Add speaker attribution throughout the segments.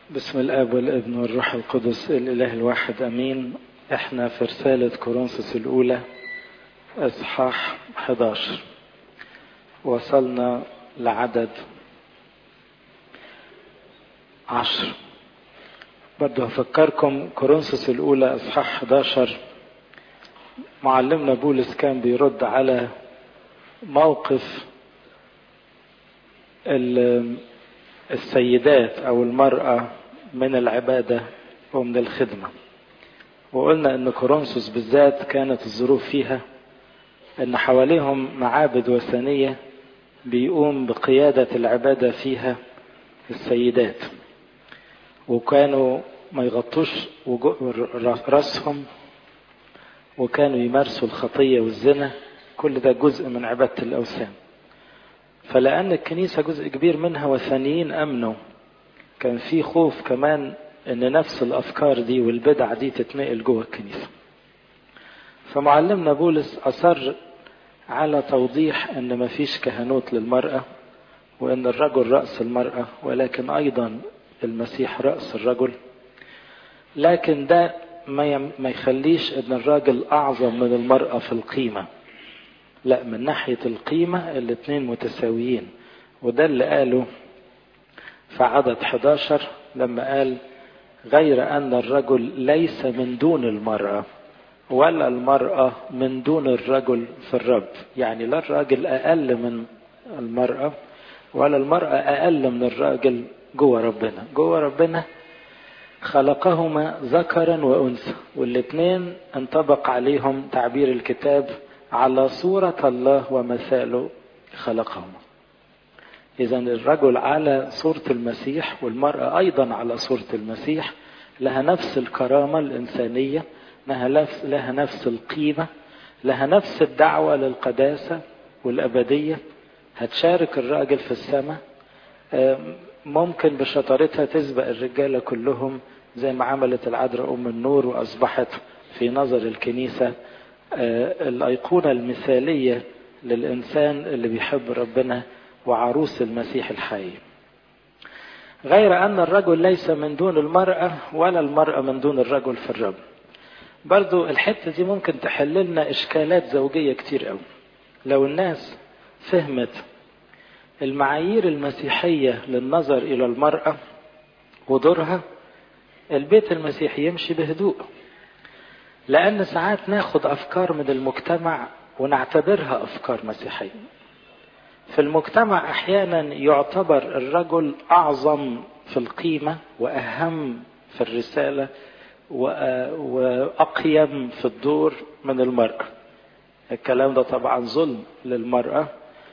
Speaker 1: بسم الاب والابن والروح القدس الاله الواحد امين احنا في رسالة كورنثوس الاولى اصحاح 11 وصلنا لعدد عشر برضو هفكركم كورنثوس الاولى اصحاح 11 معلمنا بولس كان بيرد على موقف السيدات او المرأة من العبادة ومن الخدمة وقلنا ان كورنثوس بالذات كانت الظروف فيها ان حواليهم معابد وثنية بيقوم بقيادة العبادة فيها السيدات وكانوا ما يغطوش راسهم وكانوا يمارسوا الخطية والزنا كل ده جزء من عبادة الأوثان فلأن الكنيسة جزء كبير منها وثنيين أمنوا كان في خوف كمان ان نفس الافكار دي والبدع دي تتنقل جوه الكنيسه فمعلمنا بولس اصر على توضيح ان مفيش كهنوت للمراه وان الرجل راس المراه ولكن ايضا المسيح راس الرجل لكن ده ما ما يخليش ان الراجل اعظم من المراه في القيمه لا من ناحيه القيمه الاثنين متساويين وده اللي قاله في عدد 11 لما قال غير أن الرجل ليس من دون المرأة ولا المرأة من دون الرجل في الرب يعني لا الراجل أقل من المرأة ولا المرأة أقل من الراجل جوه ربنا جوه ربنا خلقهما ذكرا وأنثى والاثنين انطبق عليهم تعبير الكتاب على صورة الله ومثاله خلقهما إذا الرجل على صورة المسيح والمرأة أيضا على صورة المسيح لها نفس الكرامة الإنسانية لها نفس, لها نفس القيمة لها نفس الدعوة للقداسة والأبدية هتشارك الراجل في السماء ممكن بشطارتها تسبق الرجالة كلهم زي ما عملت العذراء أم النور وأصبحت في نظر الكنيسة الأيقونة المثالية للإنسان اللي بيحب ربنا وعروس المسيح الحي غير أن الرجل ليس من دون المرأة ولا المرأة من دون الرجل في الرب برضو الحتة دي ممكن تحل لنا إشكالات زوجية كتير قوي لو الناس فهمت المعايير المسيحية للنظر إلى المرأة ودورها البيت المسيحي يمشي بهدوء لأن ساعات ناخد أفكار من المجتمع ونعتبرها أفكار مسيحية في المجتمع احيانا يعتبر الرجل اعظم في القيمه واهم في الرساله واقيم في الدور من المراه الكلام ده طبعا ظلم للمراه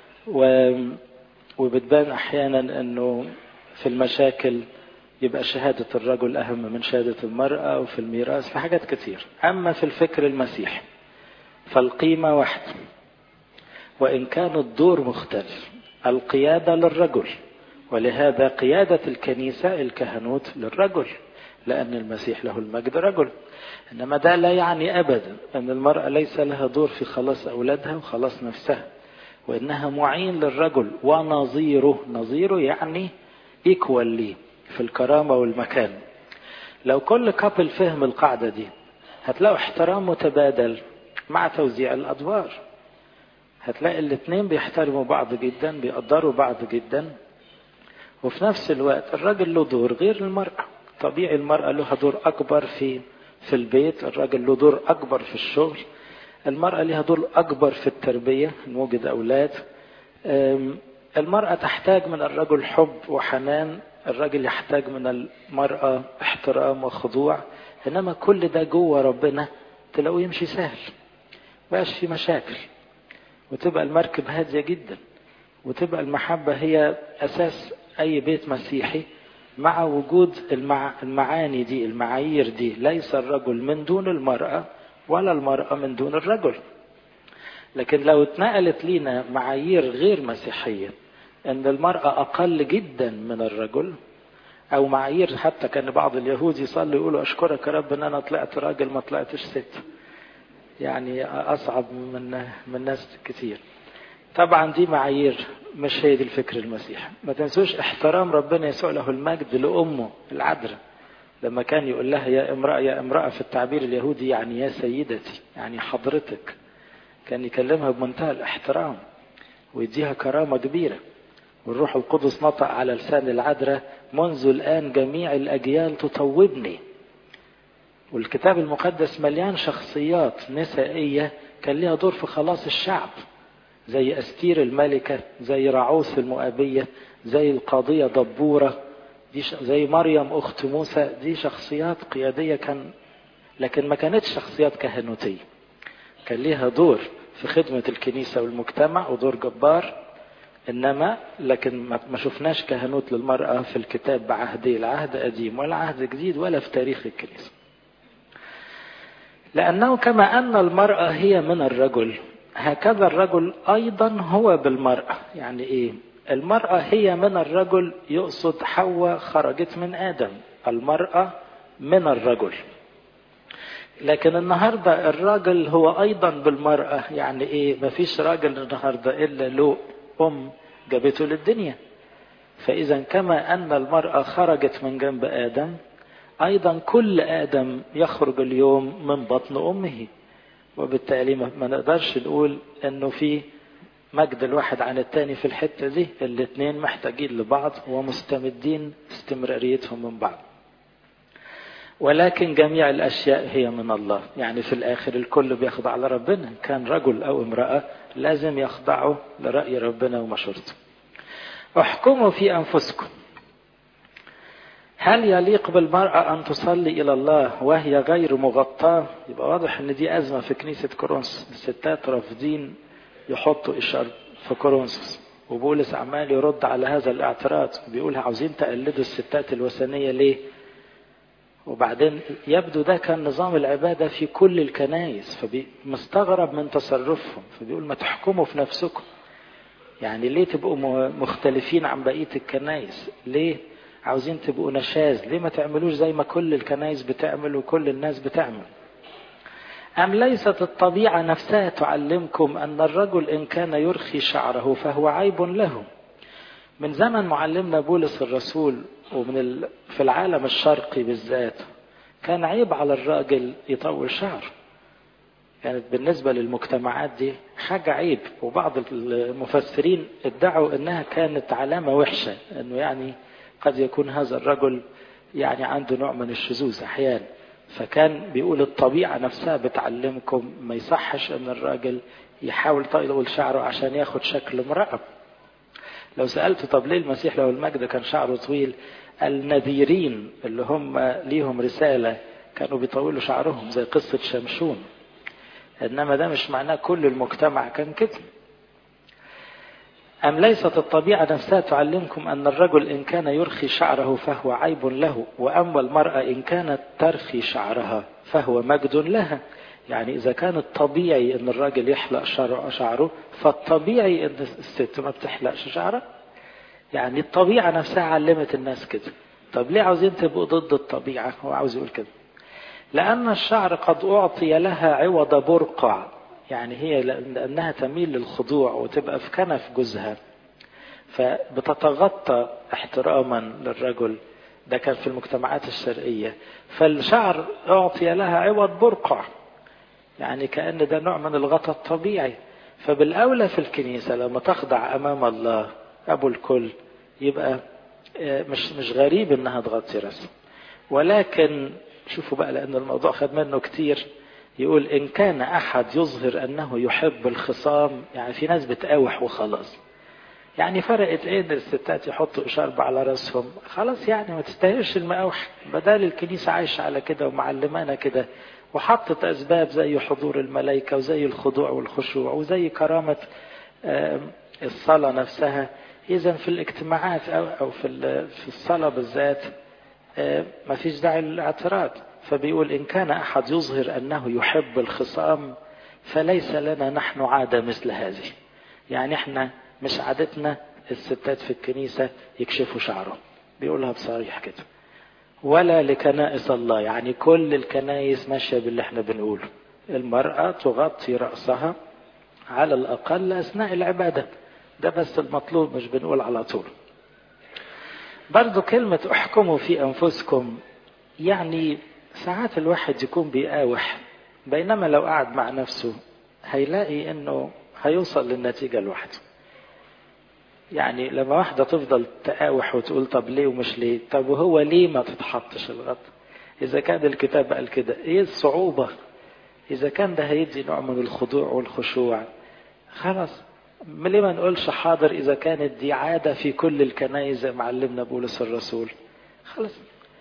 Speaker 1: وبتبان احيانا انه في المشاكل يبقى شهادة الرجل أهم من شهادة المرأة وفي الميراث في حاجات كتير أما في الفكر المسيحي فالقيمة واحدة وإن كان الدور مختلف القيادة للرجل ولهذا قيادة الكنيسة الكهنوت للرجل لأن المسيح له المجد رجل إنما ده لا يعني أبدا أن المرأة ليس لها دور في خلاص أولادها وخلاص نفسها وإنها معين للرجل ونظيره نظيره يعني إيكوال ليه في الكرامة والمكان لو كل كابل فهم القاعدة دي هتلاقوا احترام متبادل مع توزيع الأدوار هتلاقي الاثنين بيحترموا بعض جدا بيقدروا بعض جدا وفي نفس الوقت الراجل له دور غير المرأة طبيعي المرأة لها دور أكبر في في البيت الراجل له دور أكبر في الشغل المرأة لها دور أكبر في التربية نوجد أولاد المرأة تحتاج من الرجل حب وحنان الراجل يحتاج من المرأة احترام وخضوع إنما كل ده جوه ربنا تلاقوه يمشي سهل بقاش في مشاكل وتبقى المركب هادية جدا وتبقى المحبة هي أساس أي بيت مسيحي مع وجود المع... المعاني دي المعايير دي ليس الرجل من دون المرأة ولا المرأة من دون الرجل لكن لو اتنقلت لينا معايير غير مسيحية ان المرأة اقل جدا من الرجل او معايير حتى كان بعض اليهود يصلي يقولوا اشكرك يا رب ان انا طلعت راجل ما طلعتش ست يعني اصعب من من ناس كتير طبعا دي معايير مش هي دي الفكر المسيحي ما تنسوش احترام ربنا يسوع له المجد لأمه العذراء لما كان يقول لها يا امرأة يا امرأة في التعبير اليهودي يعني يا سيدتي يعني حضرتك كان يكلمها بمنتهى الاحترام ويديها كرامة كبيرة والروح القدس نطق على لسان العذراء منذ الآن جميع الأجيال تطوبني والكتاب المقدس مليان شخصيات نسائية كان ليها دور في خلاص الشعب زي أستير الملكة زي رعوس المؤابية زي القاضية دبورة دي زي مريم أخت موسى دي شخصيات قيادية كان لكن ما كانتش شخصيات كهنوتية كان ليها دور في خدمة الكنيسة والمجتمع ودور جبار إنما لكن ما شفناش كهنوت للمرأة في الكتاب بعهدي العهد قديم ولا عهد جديد ولا في تاريخ الكنيسة لأنه كما أن المرأة هي من الرجل هكذا الرجل أيضا هو بالمرأة يعني إيه المرأة هي من الرجل يقصد حواء خرجت من آدم المرأة من الرجل لكن النهاردة الراجل هو أيضا بالمرأة يعني إيه مفيش راجل النهاردة إلا له أم جابته للدنيا فإذا كما أن المرأة خرجت من جنب آدم أيضا كل آدم يخرج اليوم من بطن أمه وبالتالي ما نقدرش نقول أنه في مجد الواحد عن التاني في الحتة دي الاتنين محتاجين لبعض ومستمدين استمراريتهم من بعض ولكن جميع الأشياء هي من الله يعني في الآخر الكل بيخضع لربنا كان رجل أو امرأة لازم يخضعوا لرأي ربنا ومشورته احكموا في أنفسكم هل يليق بالمرأة أن تصلي إلى الله وهي غير مغطاة يبقى واضح أن دي أزمة في كنيسة كورنثوس الستات رافضين يحطوا إشارة في كورنثوس وبولس عمال يرد على هذا الاعتراض بيقول عاوزين تقلدوا الستات الوثنية ليه وبعدين يبدو ده كان نظام العبادة في كل الكنائس فمستغرب من تصرفهم فبيقول ما تحكموا في نفسكم يعني ليه تبقوا مختلفين عن بقية الكنائس ليه عاوزين تبقوا نشاز ليه ما تعملوش زي ما كل الكنائس بتعمل وكل الناس بتعمل أم ليست الطبيعة نفسها تعلمكم أن الرجل إن كان يرخي شعره فهو عيب له من زمن معلمنا بولس الرسول ومن ال... في العالم الشرقي بالذات كان عيب على الراجل يطول شعره كانت بالنسبة للمجتمعات دي حاجة عيب وبعض المفسرين ادعوا انها كانت علامة وحشة انه يعني قد يكون هذا الرجل يعني عنده نوع من الشذوذ احيانا فكان بيقول الطبيعة نفسها بتعلمكم ما يصحش ان الراجل يحاول يطول شعره عشان ياخد شكل امرأة لو سألت طب ليه المسيح له المجد كان شعره طويل النذيرين اللي هم ليهم رسالة كانوا بيطولوا شعرهم زي قصة شمشون إنما ده مش معناه كل المجتمع كان كده أم ليست الطبيعة نفسها تعلمكم أن الرجل إن كان يرخي شعره فهو عيب له وأما المرأة إن كانت ترخي شعرها فهو مجد لها يعني إذا كان الطبيعي أن الراجل يحلق شعره فالطبيعي أن الست ما بتحلقش شعرها يعني الطبيعة نفسها علمت الناس كده طب ليه عاوزين تبقوا ضد الطبيعة هو عاوز يقول كده لأن الشعر قد أعطي لها عوض برقع يعني هي لأنها تميل للخضوع وتبقى في كنف جوزها فبتتغطى احتراما للرجل ده كان في المجتمعات الشرقية فالشعر أعطي لها عوض برقع يعني كأن ده نوع من الغطاء الطبيعي فبالأولى في الكنيسة لما تخضع أمام الله أبو الكل يبقى مش مش غريب إنها تغطي رأسها ولكن شوفوا بقى لأن الموضوع خد منه كتير يقول إن كان أحد يظهر أنه يحب الخصام يعني في ناس بتقاوح وخلاص يعني فرقت ايه ان الستات يحطوا اشارب على راسهم خلاص يعني ما تستاهلش المقاوح بدل الكنيسه عايشه على كده ومعلمانا كده وحطت اسباب زي حضور الملائكه وزي الخضوع والخشوع وزي كرامه الصلاه نفسها اذا في الاجتماعات او او في في الصلاه بالذات ما فيش داعي للاعتراض فبيقول ان كان احد يظهر انه يحب الخصام فليس لنا نحن عاده مثل هذه يعني احنا مش عادتنا الستات في الكنيسه يكشفوا شعرهم بيقولها بصريح كده ولا لكنائس الله يعني كل الكنائس ماشيه باللي احنا بنقوله المراه تغطي راسها على الأقل أثناء العبادة ده بس المطلوب مش بنقول على طول برضو كلمة احكموا في أنفسكم يعني ساعات الواحد يكون بيقاوح بينما لو قعد مع نفسه هيلاقي انه هيوصل للنتيجة لوحده يعني لما واحدة تفضل تقاوح وتقول طب ليه ومش ليه طب وهو ليه ما تتحطش الغلط إذا كان الكتاب قال كده إيه الصعوبة إذا كان ده هيدي نوع من الخضوع والخشوع خلاص ليه ما نقولش حاضر إذا كانت دي عادة في كل الكنائس زي ما علمنا بولس الرسول خلاص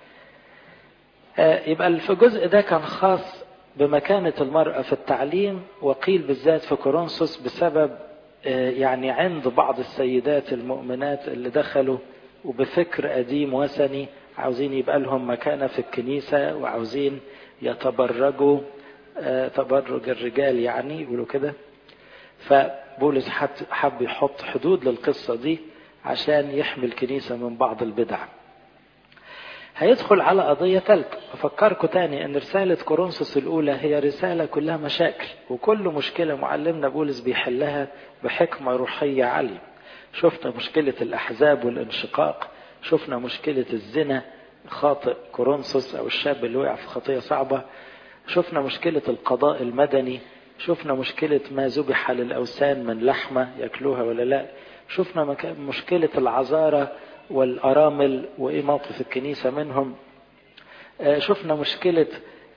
Speaker 1: آه يبقى في الجزء ده كان خاص بمكانة المرأة في التعليم وقيل بالذات في كورنثوس بسبب آه يعني عند بعض السيدات المؤمنات اللي دخلوا وبفكر قديم وثني عاوزين يبقى لهم مكانة في الكنيسة وعاوزين يتبرجوا آه تبرج الرجال يعني يقولوا كده فبولس حب يحط حدود للقصة دي عشان يحمي الكنيسة من بعض البدع هيدخل على قضية ثالثة أفكركم تاني أن رسالة كورنثوس الأولى هي رسالة كلها مشاكل وكل مشكلة معلمنا بولس بيحلها بحكمة روحية عالية شفنا مشكلة الأحزاب والانشقاق شفنا مشكلة الزنا خاطئ كورنثوس أو الشاب اللي وقع في خطية صعبة شفنا مشكلة القضاء المدني شفنا مشكلة ما ذبح للأوثان من لحمة يأكلوها ولا لا شفنا مشكلة العذارة والأرامل وإيه موقف الكنيسة منهم شفنا مشكلة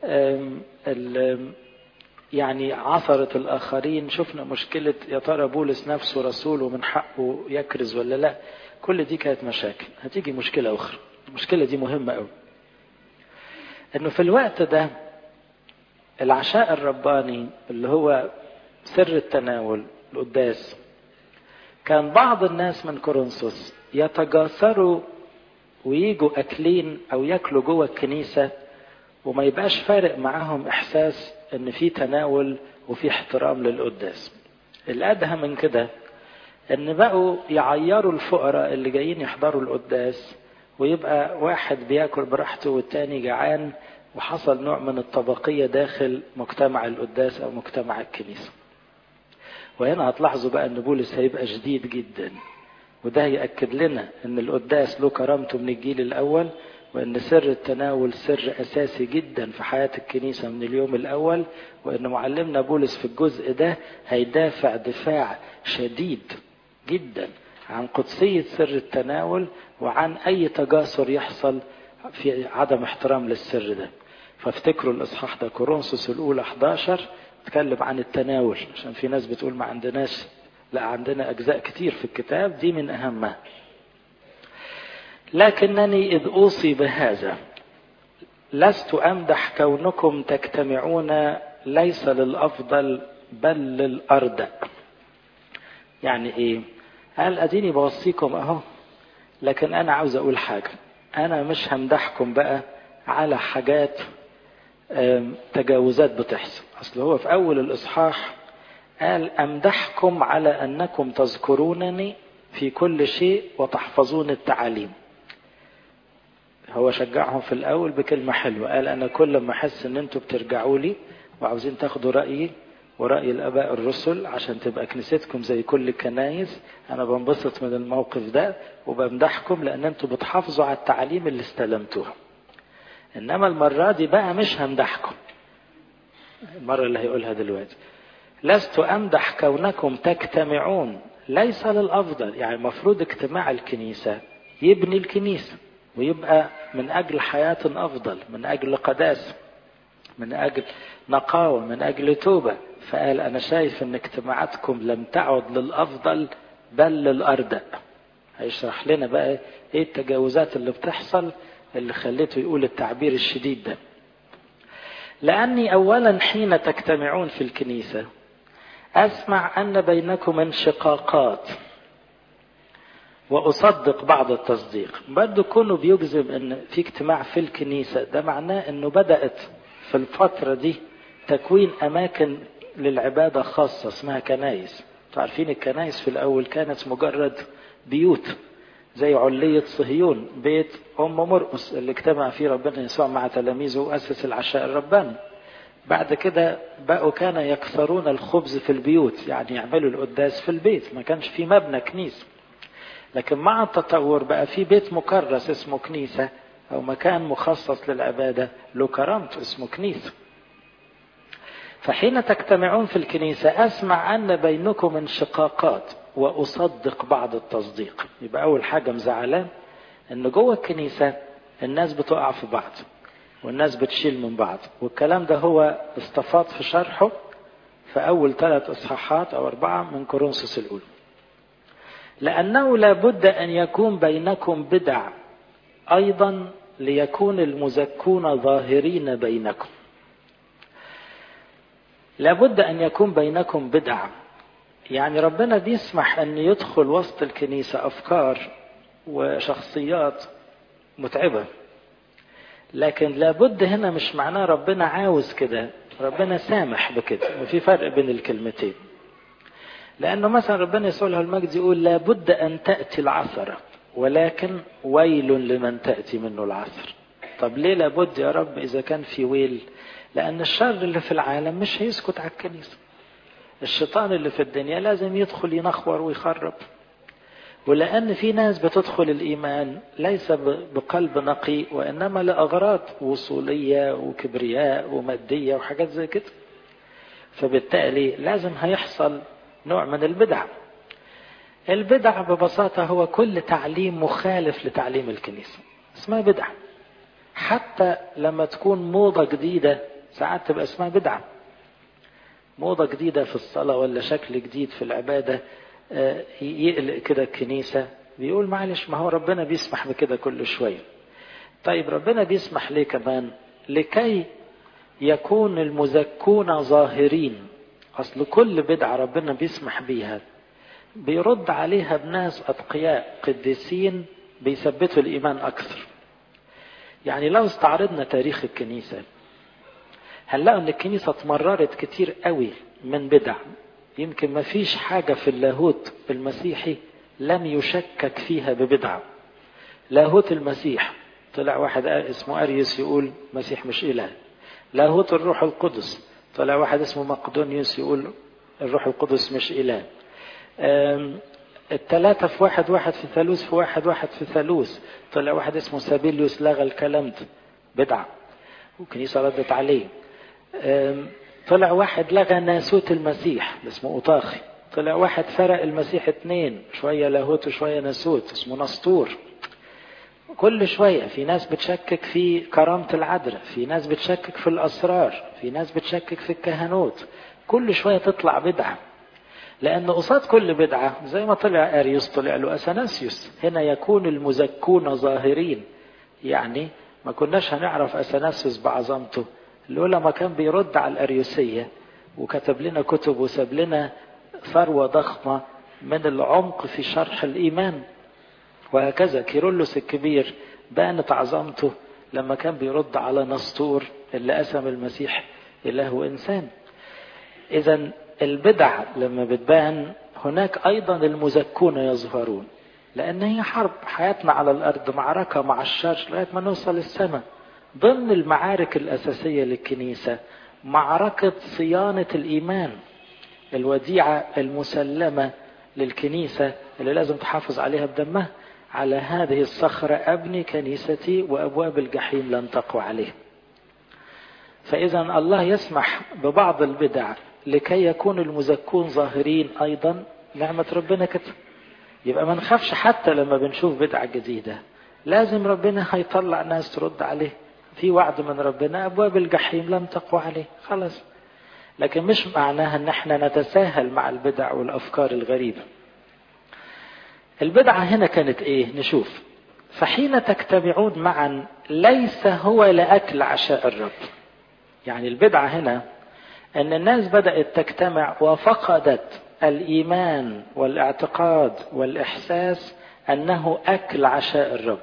Speaker 1: يعني عثرة الآخرين شفنا مشكلة يا ترى بولس نفسه رسول ومن حقه يكرز ولا لا كل دي كانت مشاكل هتيجي مشكلة أخرى المشكلة دي مهمة أوي إنه في الوقت ده العشاء الرباني اللي هو سر التناول القداس كان بعض الناس من كورنثوس يتجاسروا ويجوا اكلين او ياكلوا جوه الكنيسه وما يبقاش فارق معاهم احساس ان في تناول وفي احترام للقداس الادهى من كده ان بقوا يعيروا الفقراء اللي جايين يحضروا القداس ويبقى واحد بياكل براحته والتاني جعان وحصل نوع من الطبقيه داخل مجتمع القداس او مجتمع الكنيسه وهنا هتلاحظوا بقى ان بولس هيبقى شديد جدا وده يأكد لنا ان القداس له كرامته من الجيل الاول وان سر التناول سر اساسي جدا في حياة الكنيسة من اليوم الاول وان معلمنا بولس في الجزء ده هيدافع دفاع شديد جدا عن قدسية سر التناول وعن اي تجاسر يحصل في عدم احترام للسر ده فافتكروا الاصحاح ده كورنثوس الاولى 11 اتكلم عن التناول عشان في ناس بتقول ما عندناش لا عندنا أجزاء كتير في الكتاب دي من أهمها لكنني إذ أوصي بهذا لست أمدح كونكم تجتمعون ليس للأفضل بل للأردأ يعني إيه قال أديني بوصيكم أهو لكن أنا عاوز أقول حاجة أنا مش همدحكم بقى على حاجات تجاوزات بتحصل أصل هو في أول الإصحاح قال أمدحكم على أنكم تذكرونني في كل شيء وتحفظون التعاليم هو شجعهم في الأول بكلمة حلوة قال أنا كل ما أحس إن أنتوا بترجعوا لي وعاوزين تاخدوا رأيي ورأي الآباء الرسل عشان تبقى كنيستكم زي كل الكنايس أنا بنبسط من الموقف ده وبمدحكم لأن أنتوا بتحافظوا على التعاليم اللي استلمتوها إنما المرة دي بقى مش همدحكم المرة اللي هيقولها دلوقتي لست أمدح كونكم تجتمعون ليس للأفضل يعني المفروض اجتماع الكنيسة يبني الكنيسة ويبقى من أجل حياة أفضل من أجل قداسة من أجل نقاوة من أجل توبة فقال أنا شايف أن اجتماعاتكم لم تعد للأفضل بل للأردأ هيشرح لنا بقى إيه التجاوزات اللي بتحصل اللي خليته يقول التعبير الشديد ده لأني أولا حين تجتمعون في الكنيسة أسمع أن بينكم انشقاقات وأصدق بعض التصديق برضو كونه بيجزم أن في اجتماع في الكنيسة ده معناه أنه بدأت في الفترة دي تكوين أماكن للعبادة خاصة اسمها كنايس تعرفين الكنايس في الأول كانت مجرد بيوت زي علية صهيون بيت أم مرقس اللي اجتمع فيه ربنا يسوع مع تلاميذه وأسس العشاء الرباني بعد كده بقوا كان يكسرون الخبز في البيوت يعني يعملوا القداس في البيت ما كانش في مبنى كنيسة لكن مع التطور بقى في بيت مكرس اسمه كنيسة أو مكان مخصص للعبادة له كرامته اسمه كنيسة فحين تجتمعون في الكنيسة أسمع أن بينكم انشقاقات وأصدق بعض التصديق يبقى أول حاجة مزعلان أن جوه الكنيسة الناس بتقع في بعض والناس بتشيل من بعض والكلام ده هو استفاض في شرحه في أول ثلاث إصحاحات أو أربعة من كورنثوس الأولى لأنه لابد أن يكون بينكم بدع أيضا ليكون المزكون ظاهرين بينكم لابد أن يكون بينكم بدع يعني ربنا بيسمح أن يدخل وسط الكنيسة أفكار وشخصيات متعبة لكن لابد هنا مش معناه ربنا عاوز كده ربنا سامح بكده وفي فرق بين الكلمتين لأنه مثلا ربنا يسوع له المجد يقول لابد أن تأتي العثرة ولكن ويل لمن تأتي منه العثر طب ليه لابد يا رب إذا كان في ويل لأن الشر اللي في العالم مش هيسكت على الكنيسة الشيطان اللي في الدنيا لازم يدخل ينخور ويخرب ولأن في ناس بتدخل الإيمان ليس بقلب نقي وإنما لأغراض وصولية وكبرياء ومادية وحاجات زي كده فبالتالي لازم هيحصل نوع من البدع البدع ببساطة هو كل تعليم مخالف لتعليم الكنيسة اسمها بدعة حتى لما تكون موضة جديدة ساعات تبقى اسمها بدعة موضة جديدة في الصلاة ولا شكل جديد في العبادة يقلق كده الكنيسة بيقول معلش ما هو ربنا بيسمح بكده كل شوية طيب ربنا بيسمح ليه كمان لكي يكون المزكون ظاهرين أصل كل بدعة ربنا بيسمح بيها بيرد عليها بناس أتقياء قديسين بيثبتوا الإيمان أكثر يعني لو استعرضنا تاريخ الكنيسة هنلاقوا ان الكنيسة اتمررت كتير قوي من بدع يمكن ما فيش حاجة في اللاهوت المسيحي لم يشكك فيها ببدعة لاهوت المسيح طلع واحد اسمه أريوس يقول مسيح مش إله لاهوت الروح القدس طلع واحد اسمه مقدونيوس يقول الروح القدس مش إله الثلاثة في واحد واحد في ثالوث في واحد واحد في ثالوث طلع واحد اسمه سابيليوس لغى الكلام ده بدعة والكنيسة ردت عليه طلع واحد لغى ناسوت المسيح اسمه أوطاخي طلع واحد فرق المسيح اتنين شوية لاهوت وشوية ناسوت اسمه نسطور كل شوية في ناس بتشكك في كرامة العذراء في ناس بتشكك في الأسرار في ناس بتشكك في الكهنوت كل شوية تطلع بدعة لأن قصاد كل بدعة زي ما طلع أريوس طلع له أثناسيوس هنا يكون المزكون ظاهرين يعني ما كناش هنعرف أثناسيوس بعظمته لولا ما كان بيرد على الأريوسية وكتب لنا كتب وساب لنا ثروة ضخمة من العمق في شرح الإيمان وهكذا كيرلس الكبير بانت عظمته لما كان بيرد على نسطور اللي قسم المسيح إله وإنسان إذا البدع لما بتبان هناك أيضا المزكون يظهرون لأن هي حرب حياتنا على الأرض معركة مع الشر لغاية ما نوصل السماء ضمن المعارك الأساسية للكنيسة معركة صيانة الإيمان الوديعة المسلمة للكنيسة اللي لازم تحافظ عليها بدمها على هذه الصخرة أبني كنيستي وأبواب الجحيم لن تقوى عليه فإذا الله يسمح ببعض البدع لكي يكون المزكون ظاهرين أيضا نعمة ربنا كده يبقى ما نخافش حتى لما بنشوف بدعة جديدة لازم ربنا هيطلع ناس ترد عليه في وعد من ربنا أبواب الجحيم لن تقوى عليه خلاص لكن مش معناها ان احنا نتساهل مع البدع والافكار الغريبه البدعه هنا كانت ايه نشوف فحين تجتمعون معا ليس هو لاكل عشاء الرب يعني البدعه هنا ان الناس بدات تجتمع وفقدت الايمان والاعتقاد والاحساس انه اكل عشاء الرب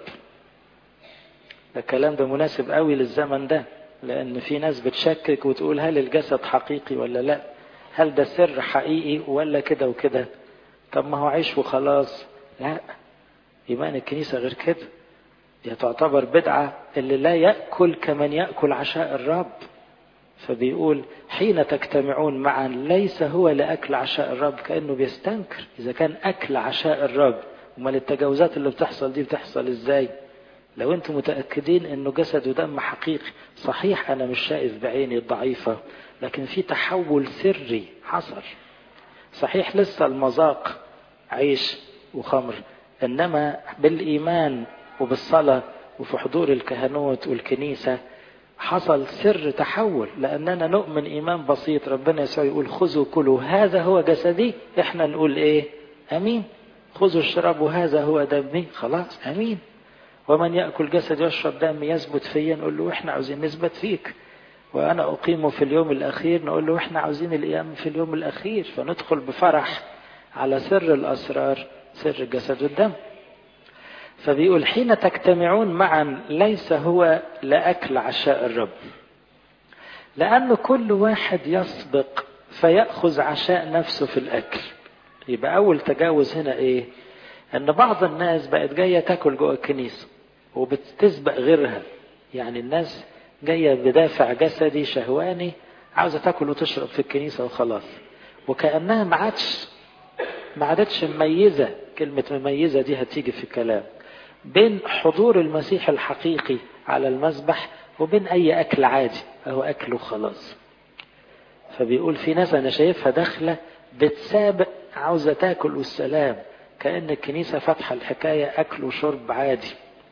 Speaker 1: الكلام ده مناسب قوي للزمن ده لأن في ناس بتشكك وتقول هل الجسد حقيقي ولا لا هل ده سر حقيقي ولا كده وكده طب ما هو عيش وخلاص لا إيمان الكنيسة غير كده هي تعتبر بدعة اللي لا يأكل كمن يأكل عشاء الرب فبيقول حين تجتمعون معا ليس هو لأكل عشاء الرب كأنه بيستنكر إذا كان أكل عشاء الرب امال التجاوزات اللي بتحصل دي بتحصل ازاي لو انتم متأكدين انه جسد ودم حقيقي صحيح انا مش شايف بعيني الضعيفة لكن في تحول سري حصل صحيح لسه المذاق عيش وخمر انما بالايمان وبالصلاة وفي حضور الكهنوت والكنيسة حصل سر تحول لاننا نؤمن ايمان بسيط ربنا يسوع يقول خذوا كلوا هذا هو جسدي احنا نقول ايه امين خذوا اشربوا هذا هو دمي خلاص امين ومن ياكل جسد يشرب دمي يثبت فيا نقول له احنا عاوزين نثبت فيك وانا اقيمه في اليوم الاخير نقول له احنا عاوزين القيام في اليوم الاخير فندخل بفرح على سر الاسرار سر الجسد والدم فبيقول حين تجتمعون معا ليس هو لاكل عشاء الرب لأن كل واحد يسبق فيأخذ عشاء نفسه في الأكل يبقى أول تجاوز هنا إيه؟ إن بعض الناس بقت جاية تاكل جوه الكنيسة وبتسبق غيرها يعني الناس جاية بدافع جسدي شهواني عاوزة تاكل وتشرب في الكنيسة وخلاص وكأنها ما عادش ما عادتش مميزة كلمة مميزة دي هتيجي في الكلام بين حضور المسيح الحقيقي على المذبح وبين أي أكل عادي أهو أكل وخلاص فبيقول في ناس أنا شايفها داخلة بتسابق عاوزة تاكل والسلام كأن الكنيسة فاتحة الحكاية أكل وشرب عادي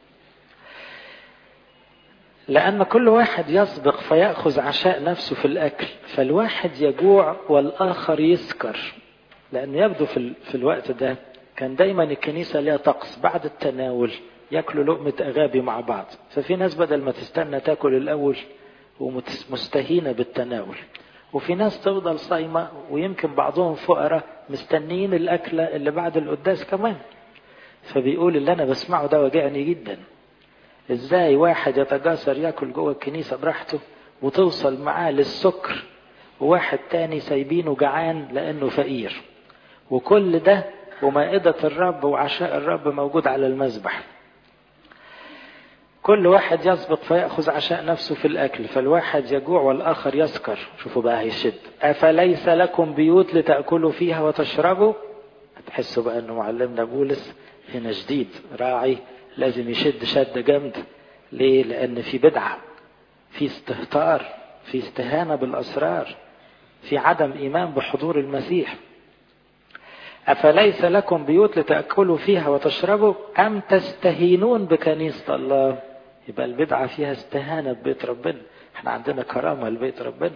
Speaker 1: لأن كل واحد يسبق فيأخذ عشاء نفسه في الأكل فالواحد يجوع والآخر يسكر لأن يبدو في, في الوقت ده كان دايما الكنيسة ليها طقس بعد التناول ياكلوا لقمة أغابي مع بعض ففي ناس بدل ما تستنى تاكل الأول ومستهينة بالتناول وفي ناس تفضل صايمة ويمكن بعضهم فقراء مستنيين الأكلة اللي بعد القداس كمان فبيقول اللي أنا بسمعه ده وجعني جدا ازاي واحد يتجاسر ياكل جوه الكنيسة براحته وتوصل معاه للسكر وواحد تاني سايبينه جعان لأنه فقير وكل ده ومائدة الرب وعشاء الرب موجود على المذبح كل واحد يسبق فيأخذ عشاء نفسه في الأكل فالواحد يجوع والآخر يسكر شوفوا بقى هيشد أفليس لكم بيوت لتأكلوا فيها وتشربوا هتحسوا بقى أنه معلمنا بولس هنا جديد راعي لازم يشد شدة جامدة ليه؟ لأن في بدعة في استهتار في استهانة بالأسرار في عدم إيمان بحضور المسيح أفليس لكم بيوت لتأكلوا فيها وتشربوا أم تستهينون بكنيسة الله يبقى البدعة فيها استهانة ببيت ربنا احنا عندنا كرامة لبيت ربنا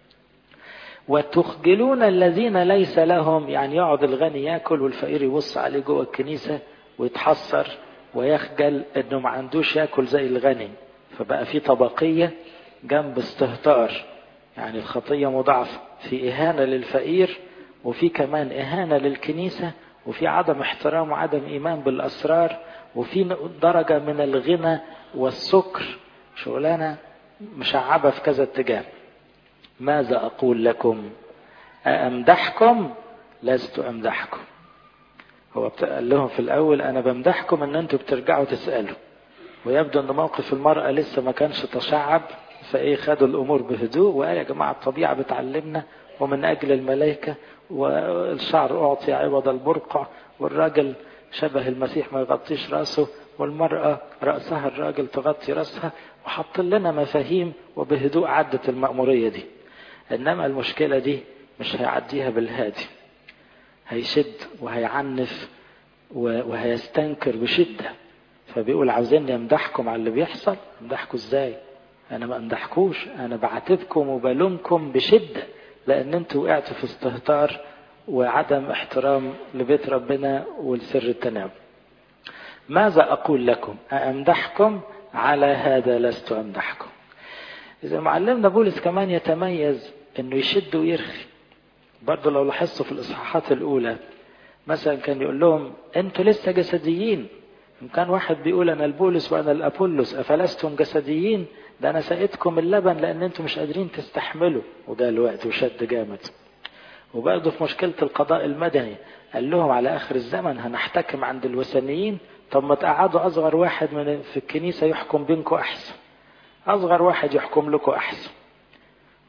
Speaker 1: وتخجلون الذين ليس لهم يعني يقعد الغني ياكل والفقير يبص عليه جوه الكنيسة ويتحسر ويخجل انه ما عندوش ياكل زي الغني فبقى في طبقية جنب استهتار يعني الخطية مضاعفة في إهانة للفقير وفي كمان إهانة للكنيسة وفي عدم احترام وعدم إيمان بالأسرار وفي درجة من الغنى والسكر شغلانة مشعبة في كذا اتجاه ماذا أقول لكم أأمدحكم لست أمدحكم هو قال لهم في الأول أنا بمدحكم أن أنتوا بترجعوا تسألوا ويبدو أن موقف المرأة لسه ما كانش تشعب فإيه خدوا الأمور بهدوء وقال يا جماعة الطبيعة بتعلمنا ومن أجل الملائكة والشعر أعطي عوض البرقع والراجل شبه المسيح ما يغطيش رأسه والمرأة رأسها الراجل تغطي رأسها وحط لنا مفاهيم وبهدوء عدت المأمورية دي إنما المشكلة دي مش هيعديها بالهادي هيشد وهيعنف وهيستنكر بشدة فبيقول عاوزيني امدحكم على اللي بيحصل امدحكم ازاي انا ما امدحكوش انا بعاتبكم وبلومكم بشده لان انتوا وقعتوا في استهتار وعدم احترام لبيت ربنا ولسر التناول ماذا اقول لكم أأمدحكم على هذا لست امدحكم اذا معلمنا بولس كمان يتميز انه يشد ويرخي برضه لو لاحظتوا في الاصحاحات الاولى مثلا كان يقول لهم انتوا لسه جسديين إن كان واحد بيقول أنا البولس وأنا الأبولس أفلستم جسديين ده أنا سقيتكم اللبن لأن أنتم مش قادرين تستحملوا وجاء الوقت وشد جامد وبرضه في مشكلة القضاء المدني قال لهم على آخر الزمن هنحتكم عند الوثنيين طب ما تقعدوا أصغر واحد من في الكنيسة يحكم بينكم أحسن أصغر واحد يحكم لكم أحسن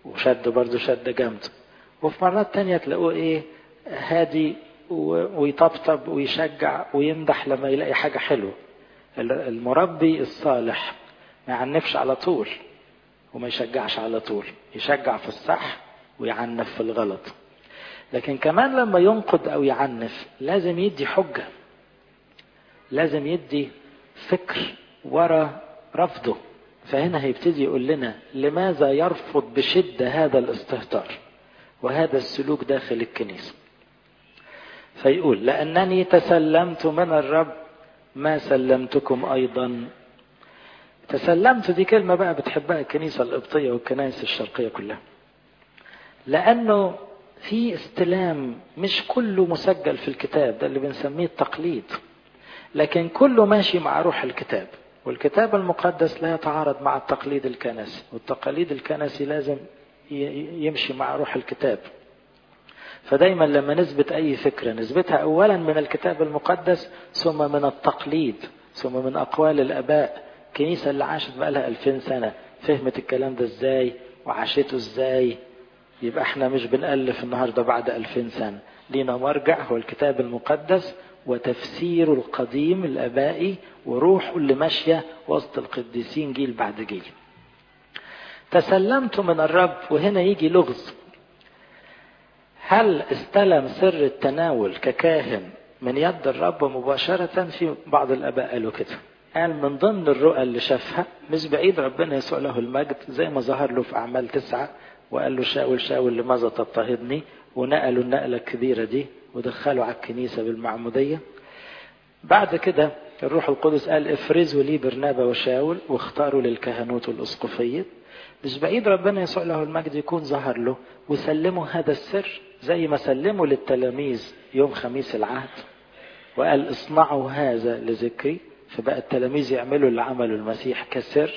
Speaker 1: وشد برضه شد جامد وفي مرات تانية تلاقوه ايه هادي ويطبطب ويشجع ويمدح لما يلاقي حاجة حلوة المربي الصالح ما يعنفش على طول وما يشجعش على طول يشجع في الصح ويعنف في الغلط لكن كمان لما ينقد او يعنف لازم يدي حجة لازم يدي فكر ورا رفضه فهنا هيبتدي يقول لنا لماذا يرفض بشدة هذا الاستهتار وهذا السلوك داخل الكنيسة فيقول لأنني تسلمت من الرب ما سلمتكم أيضا تسلمت دي كلمة بقى بتحبها الكنيسة القبطية والكنائس الشرقية كلها لأنه في استلام مش كله مسجل في الكتاب ده اللي بنسميه التقليد لكن كله ماشي مع روح الكتاب والكتاب المقدس لا يتعارض مع التقليد الكنسي والتقاليد الكنسي لازم يمشي مع روح الكتاب فدايما لما نثبت أي فكرة نثبتها أولا من الكتاب المقدس ثم من التقليد ثم من أقوال الآباء الكنيسة اللي عاشت بقى لها 2000 سنة فهمت الكلام ده ازاي وعاشته ازاي يبقى احنا مش بنألف النهارده بعد 2000 سنة لينا مرجع هو الكتاب المقدس وتفسيره القديم الآبائي وروحه اللي ماشية وسط القديسين جيل بعد جيل تسلمت من الرب وهنا يجي لغز هل استلم سر التناول ككاهن من يد الرب مباشرة في بعض الآباء قالوا كده قال من ضمن الرؤى اللي شافها مش بعيد ربنا يسوع له المجد زي ما ظهر له في أعمال تسعة وقال له شاول شاول لماذا تضطهدني ونقلوا النقلة الكبيرة دي ودخلوا على الكنيسة بالمعمودية بعد كده الروح القدس قال افرزوا لي برنابا وشاول واختاروا للكهنوت والأسقفية مش بعيد ربنا يسوع له المجد يكون ظهر له وسلموا هذا السر زي ما سلموا للتلاميذ يوم خميس العهد وقال اصنعوا هذا لذكري فبقى التلاميذ يعملوا اللي عمله المسيح كسر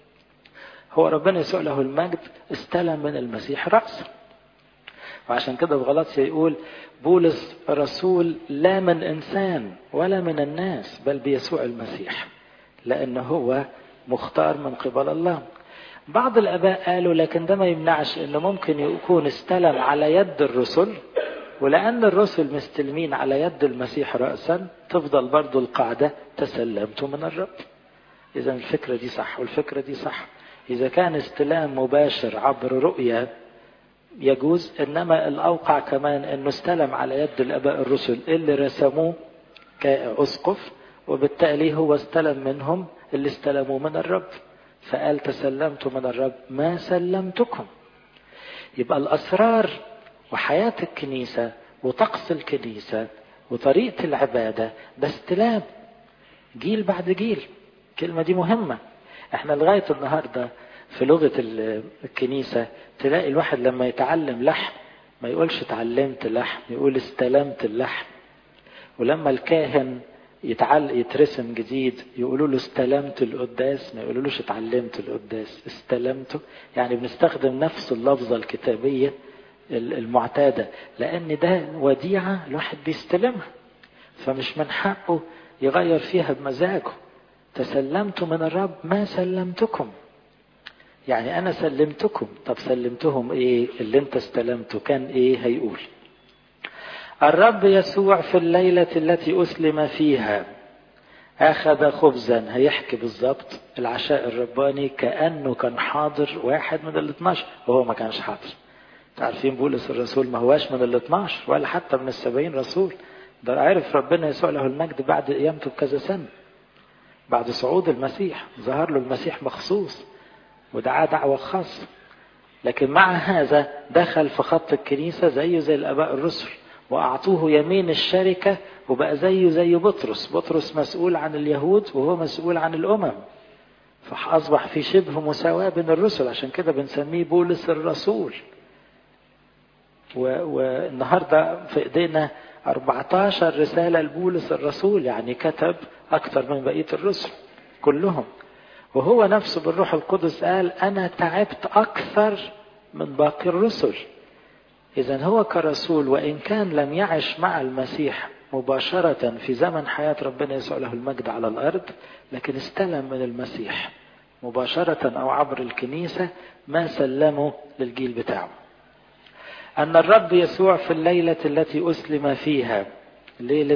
Speaker 1: هو ربنا يسوع له المجد استلم من المسيح رأسه وعشان كده في غلطية يقول بولس رسول لا من إنسان ولا من الناس بل بيسوع المسيح لأن هو مختار من قبل الله بعض الآباء قالوا لكن ده ما يمنعش إنه ممكن يكون استلم على يد الرسل ولأن الرسل مستلمين على يد المسيح رأسا تفضل برضو القاعدة تسلمت من الرب إذا الفكرة دي صح والفكرة دي صح إذا كان استلام مباشر عبر رؤية يجوز إنما الأوقع كمان أنه استلم على يد الآباء الرسل اللي رسموه كأسقف وبالتالي هو استلم منهم اللي استلموا من الرب فقال تسلمت من الرب ما سلمتكم يبقى الأسرار وحياة الكنيسة وطقس الكنيسة وطريقة العبادة ده استلام جيل بعد جيل الكلمة دي مهمة احنا لغاية النهاردة في لغة الكنيسة تلاقي الواحد لما يتعلم لحن ما يقولش اتعلمت لحن يقول استلمت اللحن ولما الكاهن يتعل يترسم جديد يقولوا له استلمت القداس ما يقولولوش اتعلمت القداس استلمته يعني بنستخدم نفس اللفظة الكتابية المعتادة لأن ده وديعة الواحد بيستلمها فمش من حقه يغير فيها بمزاجه تسلمت من الرب ما سلمتكم يعني أنا سلمتكم طب سلمتهم إيه اللي أنت استلمته كان إيه هيقول الرب يسوع في الليلة التي أسلم فيها أخذ خبزا هيحكي بالظبط العشاء الرباني كأنه كان حاضر واحد من ال 12 وهو ما كانش حاضر عارفين بولس الرسول ما هواش من ال 12 ولا حتى من السبعين رسول ده عرف ربنا يسوع له المجد بعد قيامته بكذا سنة بعد صعود المسيح ظهر له المسيح مخصوص ودعاه دعوة خاصة لكن مع هذا دخل في خط الكنيسة زيه زي الآباء الرسل وأعطوه يمين الشركة وبقى زيه زي بطرس بطرس مسؤول عن اليهود وهو مسؤول عن الأمم فأصبح في شبه مساواة بين الرسل عشان كده بنسميه بولس الرسول والنهاردة في إيدينا 14 رسالة لبولس الرسول يعني كتب أكثر من بقية الرسل كلهم وهو نفسه بالروح القدس قال أنا تعبت أكثر من باقي الرسل إذا هو كرسول وإن كان لم يعش مع المسيح مباشرة في زمن حياة ربنا يسوع له المجد على الأرض لكن استلم من المسيح مباشرة أو عبر الكنيسة ما سلموا للجيل بتاعه أن الرب يسوع في الليلة التي أسلم فيها ليلة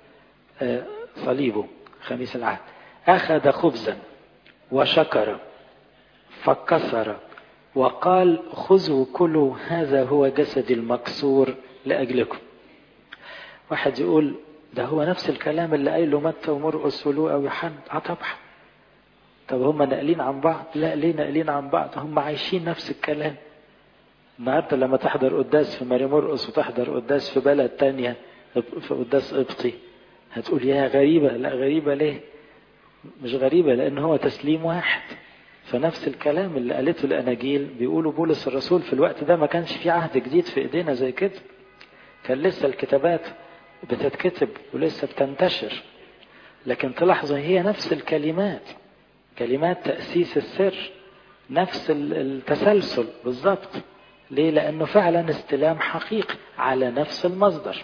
Speaker 1: صليبه خميس العهد أخذ خبزا وشكر فكسر وقال خذوا كلوا هذا هو جسدي المكسور لأجلكم واحد يقول ده هو نفس الكلام اللي قايله متى ومرقس ولوقا ويوحنا اه طبعا طب هم ناقلين عن بعض لا ليه ناقلين عن بعض هم عايشين نفس الكلام النهارده لما تحضر قداس في ماري مرقس وتحضر قداس في بلد تانية في قداس قبطي هتقول يا غريبة لا غريبة ليه مش غريبة لأن هو تسليم واحد فنفس الكلام اللي قالته الأناجيل بيقولوا بولس الرسول في الوقت ده ما كانش في عهد جديد في إيدينا زي كده كان لسه الكتابات بتتكتب ولسه بتنتشر لكن تلاحظوا هي نفس الكلمات كلمات تأسيس السر نفس التسلسل بالظبط ليه لأنه فعلا استلام حقيقي على نفس المصدر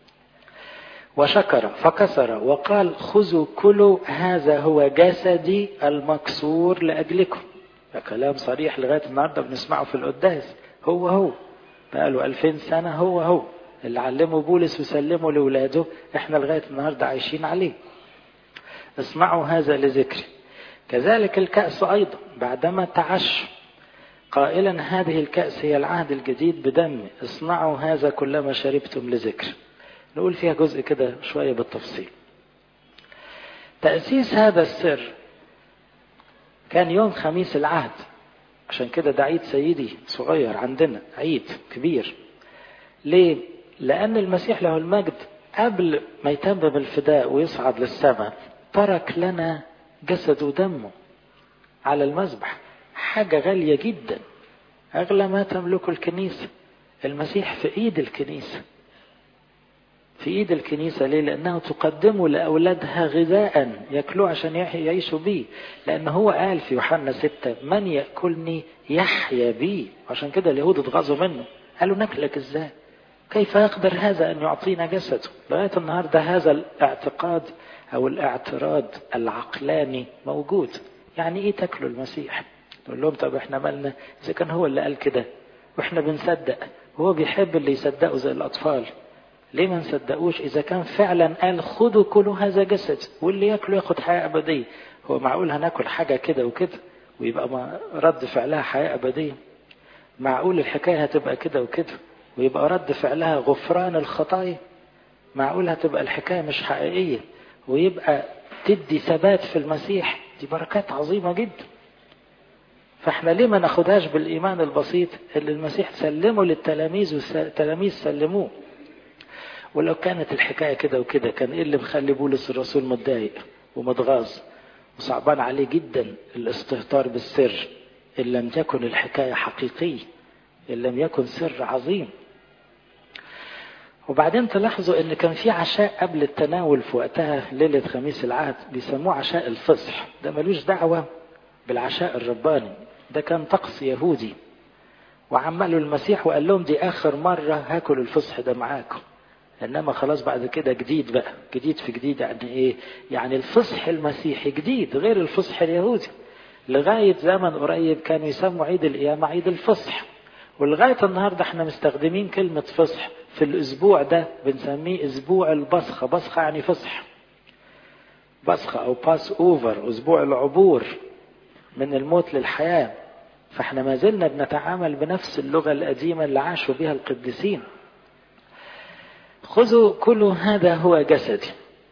Speaker 1: وشكر فكسر وقال خذوا كلوا هذا هو جسدي المكسور لأجلكم ده كلام صريح لغاية النهاردة بنسمعه في القداس هو هو بقاله ألفين سنة هو هو اللي علمه بولس وسلمه لولاده احنا لغاية النهاردة عايشين عليه اسمعوا هذا لذكري كذلك الكأس أيضا بعدما تعشوا قائلا هذه الكأس هي العهد الجديد بدمي اصنعوا هذا كلما شربتم لذكر نقول فيها جزء كده شوية بالتفصيل تأسيس هذا السر كان يوم خميس العهد عشان كده ده عيد سيدي صغير عندنا عيد كبير ليه؟ لأن المسيح له المجد قبل ما يتمم الفداء ويصعد للسماء ترك لنا جسد ودمه على المذبح حاجة غالية جدا أغلى ما تملكه الكنيسة المسيح في إيد الكنيسة في إيد الكنيسة ليه؟ لأنها تقدمه لأولادها غذاء يأكلوه عشان يعيشوا بيه لأن هو قال في يوحنا ستة من يأكلني يحيا بي عشان كده اليهود اتغاظوا منه قالوا ناكلك ازاي كيف يقدر هذا أن يعطينا جسده لغاية النهاردة هذا الاعتقاد أو الاعتراض العقلاني موجود يعني إيه تاكلوا المسيح نقول لهم طب احنا مالنا إذا كان هو اللي قال كده واحنا بنصدق وهو بيحب اللي يصدقوا زي الأطفال ليه ما نصدقوش إذا كان فعلا قال خذوا كلوا هذا جسد واللي ياكله ياخد حياة أبدية هو معقول هناكل حاجة كده وكده ويبقى ما رد فعلها حياة أبدية معقول الحكاية هتبقى كده وكده ويبقى رد فعلها غفران الخطايا معقول هتبقى الحكاية مش حقيقية ويبقى تدي ثبات في المسيح دي بركات عظيمة جدا فاحنا ليه ما ناخدهاش بالإيمان البسيط اللي المسيح سلمه للتلاميذ والتلاميذ سلموه ولو كانت الحكاية كده وكده كان ايه اللي مخلي بولس الرسول متضايق ومتغاظ وصعبان عليه جدا الاستهتار بالسر إن لم تكن الحكاية حقيقية إن لم يكن سر عظيم وبعدين تلاحظوا ان كان في عشاء قبل التناول في وقتها ليلة خميس العهد بيسموه عشاء الفصح ده ملوش دعوة بالعشاء الرباني ده كان طقس يهودي وعملوا المسيح وقال لهم دي اخر مرة هاكل الفصح ده معاكم انما خلاص بعد كده جديد بقى جديد في جديد يعني ايه يعني الفصح المسيحي جديد غير الفصح اليهودي لغاية زمن قريب كانوا يسموا عيد القيامة عيد الفصح ولغاية النهاردة احنا مستخدمين كلمة فصح في الأسبوع ده بنسميه أسبوع البصخة بصخة يعني فصح بصخة أو باس أوفر أسبوع العبور من الموت للحياة فاحنا ما زلنا بنتعامل بنفس اللغة القديمة اللي عاشوا بها القديسين خذوا كلوا هذا هو جسدي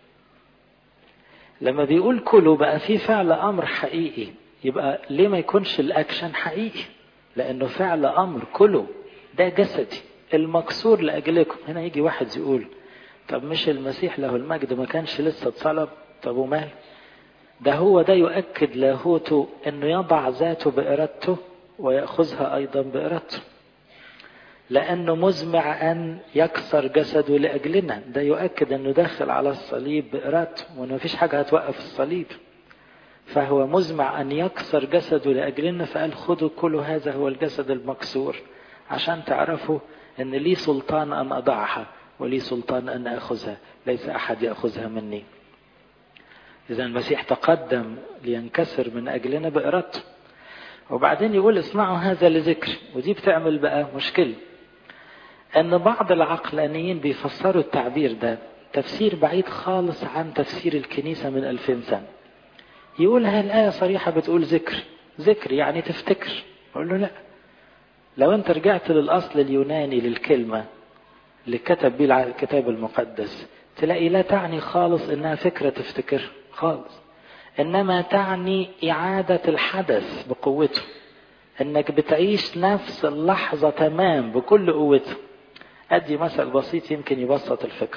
Speaker 1: لما بيقول كلوا بقى في فعل أمر حقيقي يبقى ليه ما يكونش الأكشن حقيقي لأنه فعل أمر كله ده جسدي المكسور لأجلكم هنا يجي واحد يقول طب مش المسيح له المجد ما كانش لسه اتصلب طب ومال ده هو ده يؤكد لاهوته انه يضع ذاته بإرادته ويأخذها أيضا بإرادته لأنه مزمع أن يكسر جسده لأجلنا ده يؤكد أنه داخل على الصليب بإرادته وأنه مفيش حاجة هتوقف الصليب فهو مزمع أن يكسر جسده لأجلنا فقال خذوا كل هذا هو الجسد المكسور عشان تعرفوا أن لي سلطان أن أضعها ولي سلطان أن أخذها ليس أحد يأخذها مني إذا المسيح تقدم لينكسر من أجلنا بإرادته وبعدين يقول اصنعوا هذا لذكر ودي بتعمل بقى مشكلة أن بعض العقلانيين بيفسروا التعبير ده تفسير بعيد خالص عن تفسير الكنيسة من ألفين سنة يقول هاي الآية صريحة بتقول ذكر ذكر يعني تفتكر أقول له لا لو أنت رجعت للأصل اليوناني للكلمة اللي كتب بيه الكتاب المقدس تلاقي لا تعني خالص إنها فكرة تفتكر خالص إنما تعني إعادة الحدث بقوته إنك بتعيش نفس اللحظة تمام بكل قوته أدي مثل بسيط يمكن يبسط الفكرة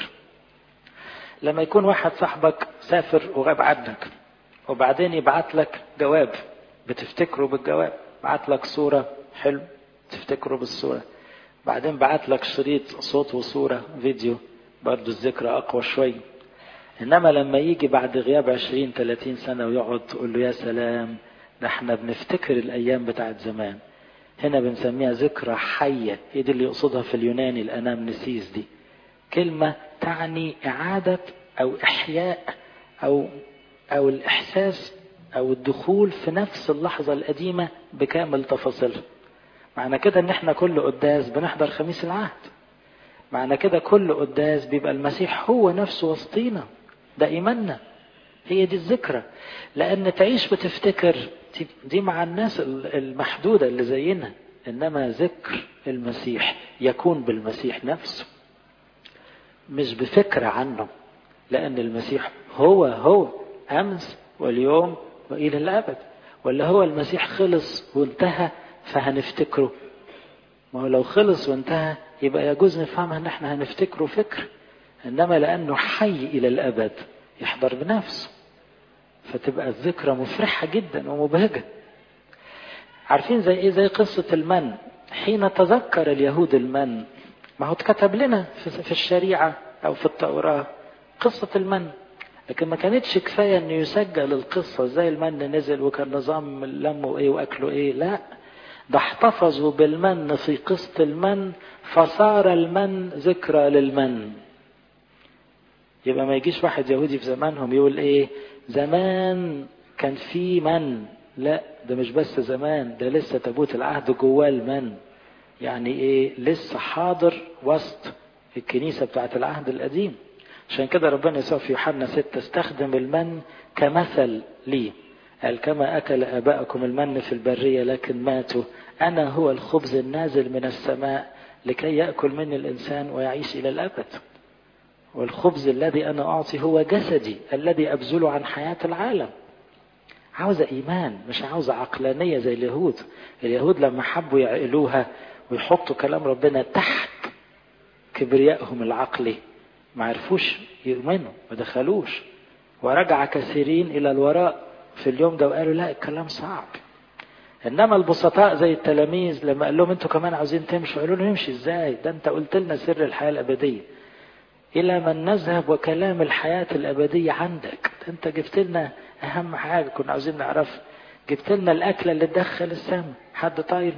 Speaker 1: لما يكون واحد صاحبك سافر وغاب عنك وبعدين يبعت لك جواب بتفتكره بالجواب بعت لك صورة حلو تفتكره بالصورة بعدين بعت لك شريط صوت وصورة فيديو برضو الذكرى أقوى شوي إنما لما يجي بعد غياب 20 30 سنة ويقعد تقول له يا سلام ده احنا بنفتكر الأيام بتاعت زمان هنا بنسميها ذكرى حية هي دي اللي يقصدها في اليوناني الأنامنسيس دي كلمة تعني إعادة أو إحياء أو أو الإحساس أو الدخول في نفس اللحظة القديمة بكامل تفاصيلها معنى كده إن إحنا كل قداس بنحضر خميس العهد معنى كده كل قداس بيبقى المسيح هو نفسه وسطينا ده إيماننا هي دي الذكرى لأن تعيش بتفتكر دي مع الناس المحدودة اللي زينا إنما ذكر المسيح يكون بالمسيح نفسه مش بفكرة عنه لأن المسيح هو هو أمس واليوم وإلى الأبد ولا هو المسيح خلص وانتهى فهنفتكره ما هو لو خلص وانتهى يبقى يجوز نفهمها ان احنا هنفتكره فكر انما لانه حي الى الابد يحضر بنفسه فتبقى الذكرى مفرحه جدا ومبهجه عارفين زي ايه زي قصه المن حين تذكر اليهود المن ما هو اتكتب لنا في الشريعه او في التوراه قصه المن لكن ما كانتش كفايه انه يسجل القصه زي المن نزل وكان نظام لمه ايه واكله ايه لا ده احتفظوا بالمن في قسط المن فصار المن ذكرى للمن يبقى ما يجيش واحد يهودي في زمانهم يقول ايه زمان كان في من لا ده مش بس زمان ده لسه تابوت العهد جواه المن يعني ايه لسه حاضر وسط الكنيسه بتاعت العهد القديم عشان كده ربنا يسوع في يوحنا 6 استخدم المن كمثل ليه قال كما أكل آباءكم المن في البرية لكن ماتوا أنا هو الخبز النازل من السماء لكي يأكل مني الإنسان ويعيش إلى الأبد والخبز الذي أنا أعطي هو جسدي الذي أبذله عن حياة العالم عاوزة إيمان مش عاوزة عقلانية زي اليهود اليهود لما حبوا يعقلوها ويحطوا كلام ربنا تحت كبريائهم العقلي ما عرفوش يؤمنوا ما دخلوش ورجع كثيرين إلى الوراء في اليوم ده وقالوا لا الكلام صعب انما البسطاء زي التلاميذ لما قال لهم انتوا كمان عاوزين تمشوا قالوا له نمشي ازاي ده انت قلت لنا سر الحياه الابديه الى من نذهب وكلام الحياه الابديه عندك ده انت جبت لنا اهم حاجه كنا عاوزين نعرفها جبت لنا الاكله اللي تدخل السماء حد طايل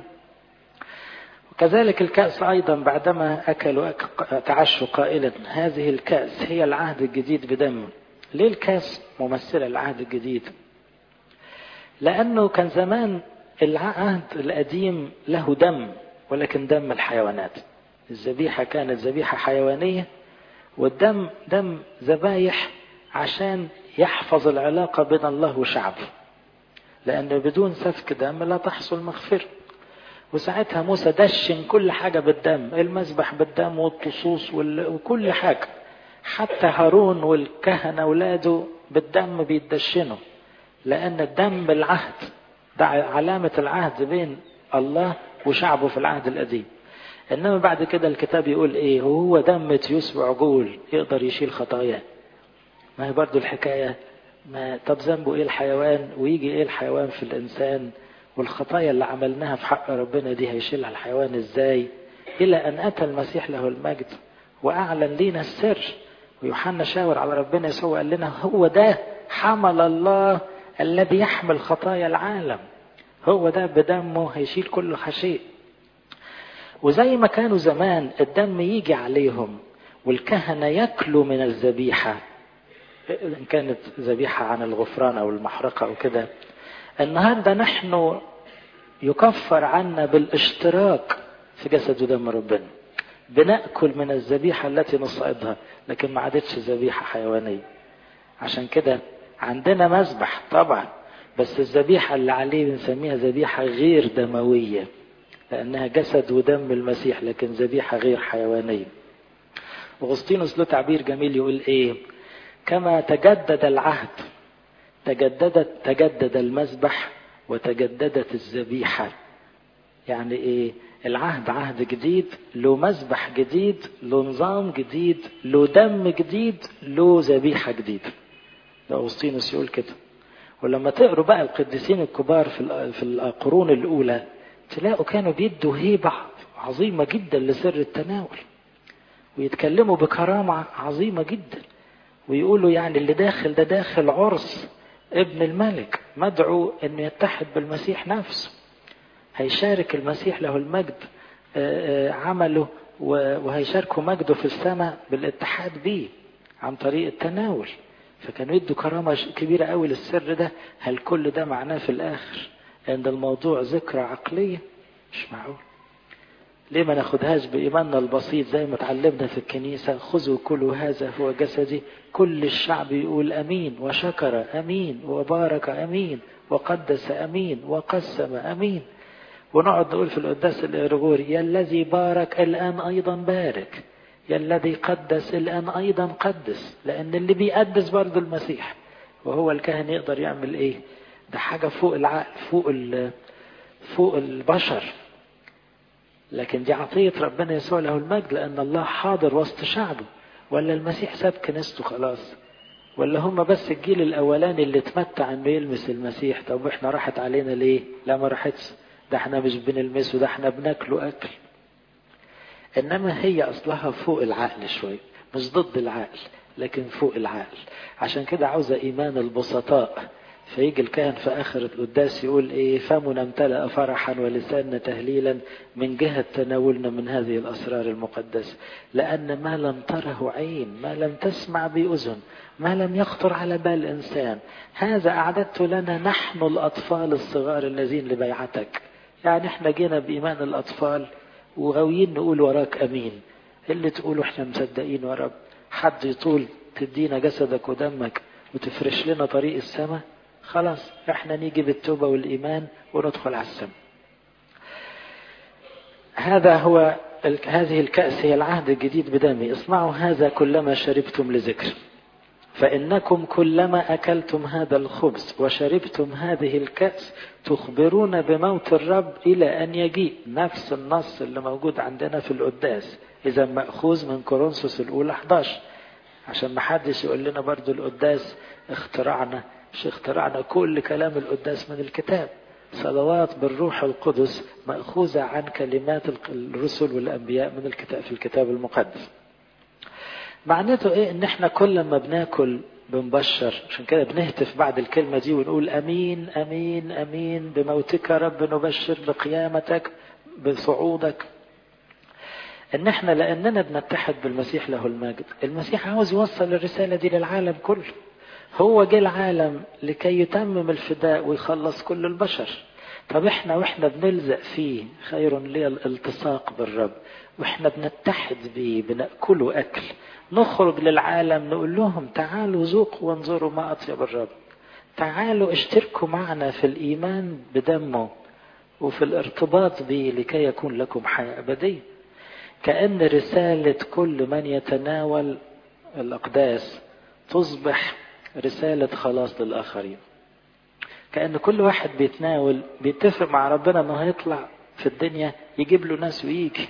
Speaker 1: وكذلك الكأس أيضا بعدما أكلوا تعشوا قائلا هذه الكأس هي العهد الجديد بدم ليه الكأس ممثلة العهد الجديد لأنه كان زمان العهد القديم له دم ولكن دم الحيوانات الذبيحة كانت ذبيحة حيوانية والدم دم ذبايح عشان يحفظ العلاقة بين الله وشعبه لأن بدون سفك دم لا تحصل مغفرة وساعتها موسى دشن كل حاجة بالدم المذبح بالدم والطصوص وكل حاجة حتى هارون والكهنة ولاده بالدم بيتدشنوا لأن الدم العهد ده علامة العهد بين الله وشعبه في العهد القديم إنما بعد كده الكتاب يقول إيه هو دم تيوس بعجول يقدر يشيل خطاياه ما هي برضو الحكاية ما طب ذنبه إيه الحيوان ويجي إيه الحيوان في الإنسان والخطايا اللي عملناها في حق ربنا دي هيشيلها الحيوان إزاي إلى أن أتى المسيح له المجد وأعلن لينا السر ويوحنا شاور على ربنا يسوع قال لنا هو ده حمل الله الذي يحمل خطايا العالم هو ده بدمه هيشيل كل خشيء وزي ما كانوا زمان الدم يجي عليهم والكهنة ياكلوا من الذبيحة إن كانت ذبيحة عن الغفران أو المحرقة أو كده النهاردة نحن يكفر عنا بالاشتراك في جسد ودم ربنا بنأكل من الذبيحة التي نصعدها لكن ما عادتش ذبيحة حيوانية عشان كده عندنا مذبح طبعا بس الذبيحة اللي عليه بنسميها ذبيحة غير دموية لأنها جسد ودم المسيح لكن ذبيحة غير حيوانية أغسطينوس له تعبير جميل يقول إيه كما تجدد العهد تجددت تجدد المذبح وتجددت الذبيحة يعني إيه العهد عهد جديد له مذبح جديد له نظام جديد له دم جديد له ذبيحة جديدة ده أغسطينوس يقول كده ولما تقروا بقى القديسين الكبار في في القرون الأولى تلاقوا كانوا بيدوا هيبة عظيمة جدا لسر التناول ويتكلموا بكرامة عظيمة جدا ويقولوا يعني اللي داخل ده داخل عرس ابن الملك مدعو انه يتحد بالمسيح نفسه هيشارك المسيح له المجد عمله وهيشاركوا مجده في السماء بالاتحاد بيه عن طريق التناول فكانوا يدوا كرامة كبيرة قوي للسر ده هل كل ده معناه في الآخر أن الموضوع ذكرى عقلية مش معقول ليه ما ناخدهاش بإيماننا البسيط زي ما اتعلمنا في الكنيسة خذوا كل هذا هو جسدي كل الشعب يقول أمين وشكر أمين وبارك أمين وقدس أمين وقسم أمين ونقعد نقول في القداس الإرغوري يا الذي بارك الآن أيضا بارك يا الذي قدس الآن أيضا قدس لأن اللي بيقدس برضه المسيح وهو الكاهن يقدر يعمل إيه ده حاجة فوق العقل فوق فوق البشر لكن دي عطية ربنا يسوع له المجد لأن الله حاضر وسط شعبه ولا المسيح ساب كنيسته خلاص ولا هم بس الجيل الأولاني اللي اتمتع إنه يلمس المسيح طب إحنا راحت علينا ليه؟ لا ما راحتش ده إحنا مش بنلمسه ده إحنا بناكله أكل إنما هي أصلها فوق العقل شوية مش ضد العقل لكن فوق العقل عشان كده عاوزة إيمان البسطاء فيجي الكاهن في آخر القداس يقول إيه فمنا امتلأ فرحا ولساننا تهليلا من جهة تناولنا من هذه الأسرار المقدسة لأن ما لم تره عين ما لم تسمع بأذن ما لم يخطر على بال إنسان هذا أعددت لنا نحن الأطفال الصغار الذين لبيعتك يعني احنا جينا بإيمان الأطفال وغاويين نقول وراك أمين اللي تقولوا احنا مصدقين يا رب حد يطول تدينا جسدك ودمك وتفرش لنا طريق السماء خلاص احنا نيجي بالتوبة والإيمان وندخل على السماء هذا هو هذه الكأس هي العهد الجديد بدمي اصنعوا هذا كلما شربتم لذكر فإنكم كلما أكلتم هذا الخبز وشربتم هذه الكأس تخبرون بموت الرب إلى أن يجيء نفس النص اللي موجود عندنا في القداس إذا مأخوذ من كورنثوس الأولى 11 عشان ما حدش يقول لنا برضو القداس اخترعنا مش اخترعنا كل كلام القداس من الكتاب صلوات بالروح القدس مأخوذة عن كلمات الرسل والأنبياء من الكتاب في الكتاب المقدس معناته ايه ان احنا كل ما بناكل بنبشر عشان كده بنهتف بعد الكلمة دي ونقول امين امين امين بموتك رب نبشر بقيامتك بصعودك ان احنا لاننا بنتحد بالمسيح له المجد المسيح عاوز يوصل الرسالة دي للعالم كله هو جه العالم لكي يتمم الفداء ويخلص كل البشر طب احنا واحنا بنلزق فيه خير لي الالتصاق بالرب واحنا بنتحد بيه بناكله اكل نخرج للعالم نقول لهم تعالوا ذوقوا وانظروا ما اطيب الرب تعالوا اشتركوا معنا في الايمان بدمه وفي الارتباط به لكي يكون لكم حياه ابديه كان رساله كل من يتناول الاقداس تصبح رساله خلاص للاخرين كأن كل واحد بيتناول بيتفق مع ربنا انه هيطلع في الدنيا يجيب له ناس ويجي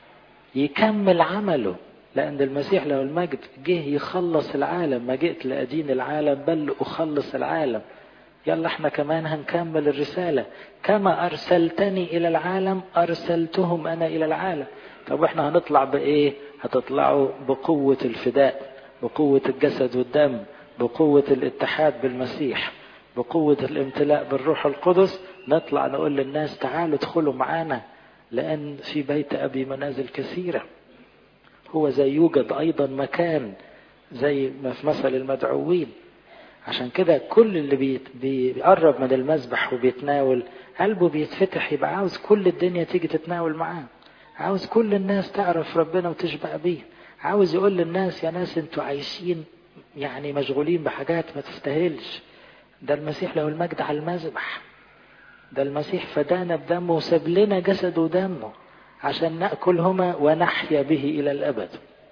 Speaker 1: يكمل عمله لأن المسيح له المجد جه يخلص العالم ما جئت لأدين العالم بل لأخلص العالم يلا احنا كمان هنكمل الرسالة كما أرسلتني إلى العالم أرسلتهم أنا إلى العالم طب احنا هنطلع بإيه هتطلعوا بقوة الفداء بقوة الجسد والدم بقوة الاتحاد بالمسيح بقوة الامتلاء بالروح القدس نطلع نقول للناس تعالوا ادخلوا معانا لأن في بيت أبي منازل كثيرة هو زي يوجد أيضا مكان زي ما في مثل المدعوين عشان كده كل اللي بي بيقرب من المذبح وبيتناول قلبه بيتفتح يبقى عاوز كل الدنيا تيجي تتناول معاه عاوز كل الناس تعرف ربنا وتشبع بيه عاوز يقول للناس يا ناس انتوا عايشين يعني مشغولين بحاجات ما تستاهلش ده المسيح له المجد على المذبح ده المسيح فدانا بدمه وساب لنا جسده ودمه عشان ناكلهما ونحيا به الى الابد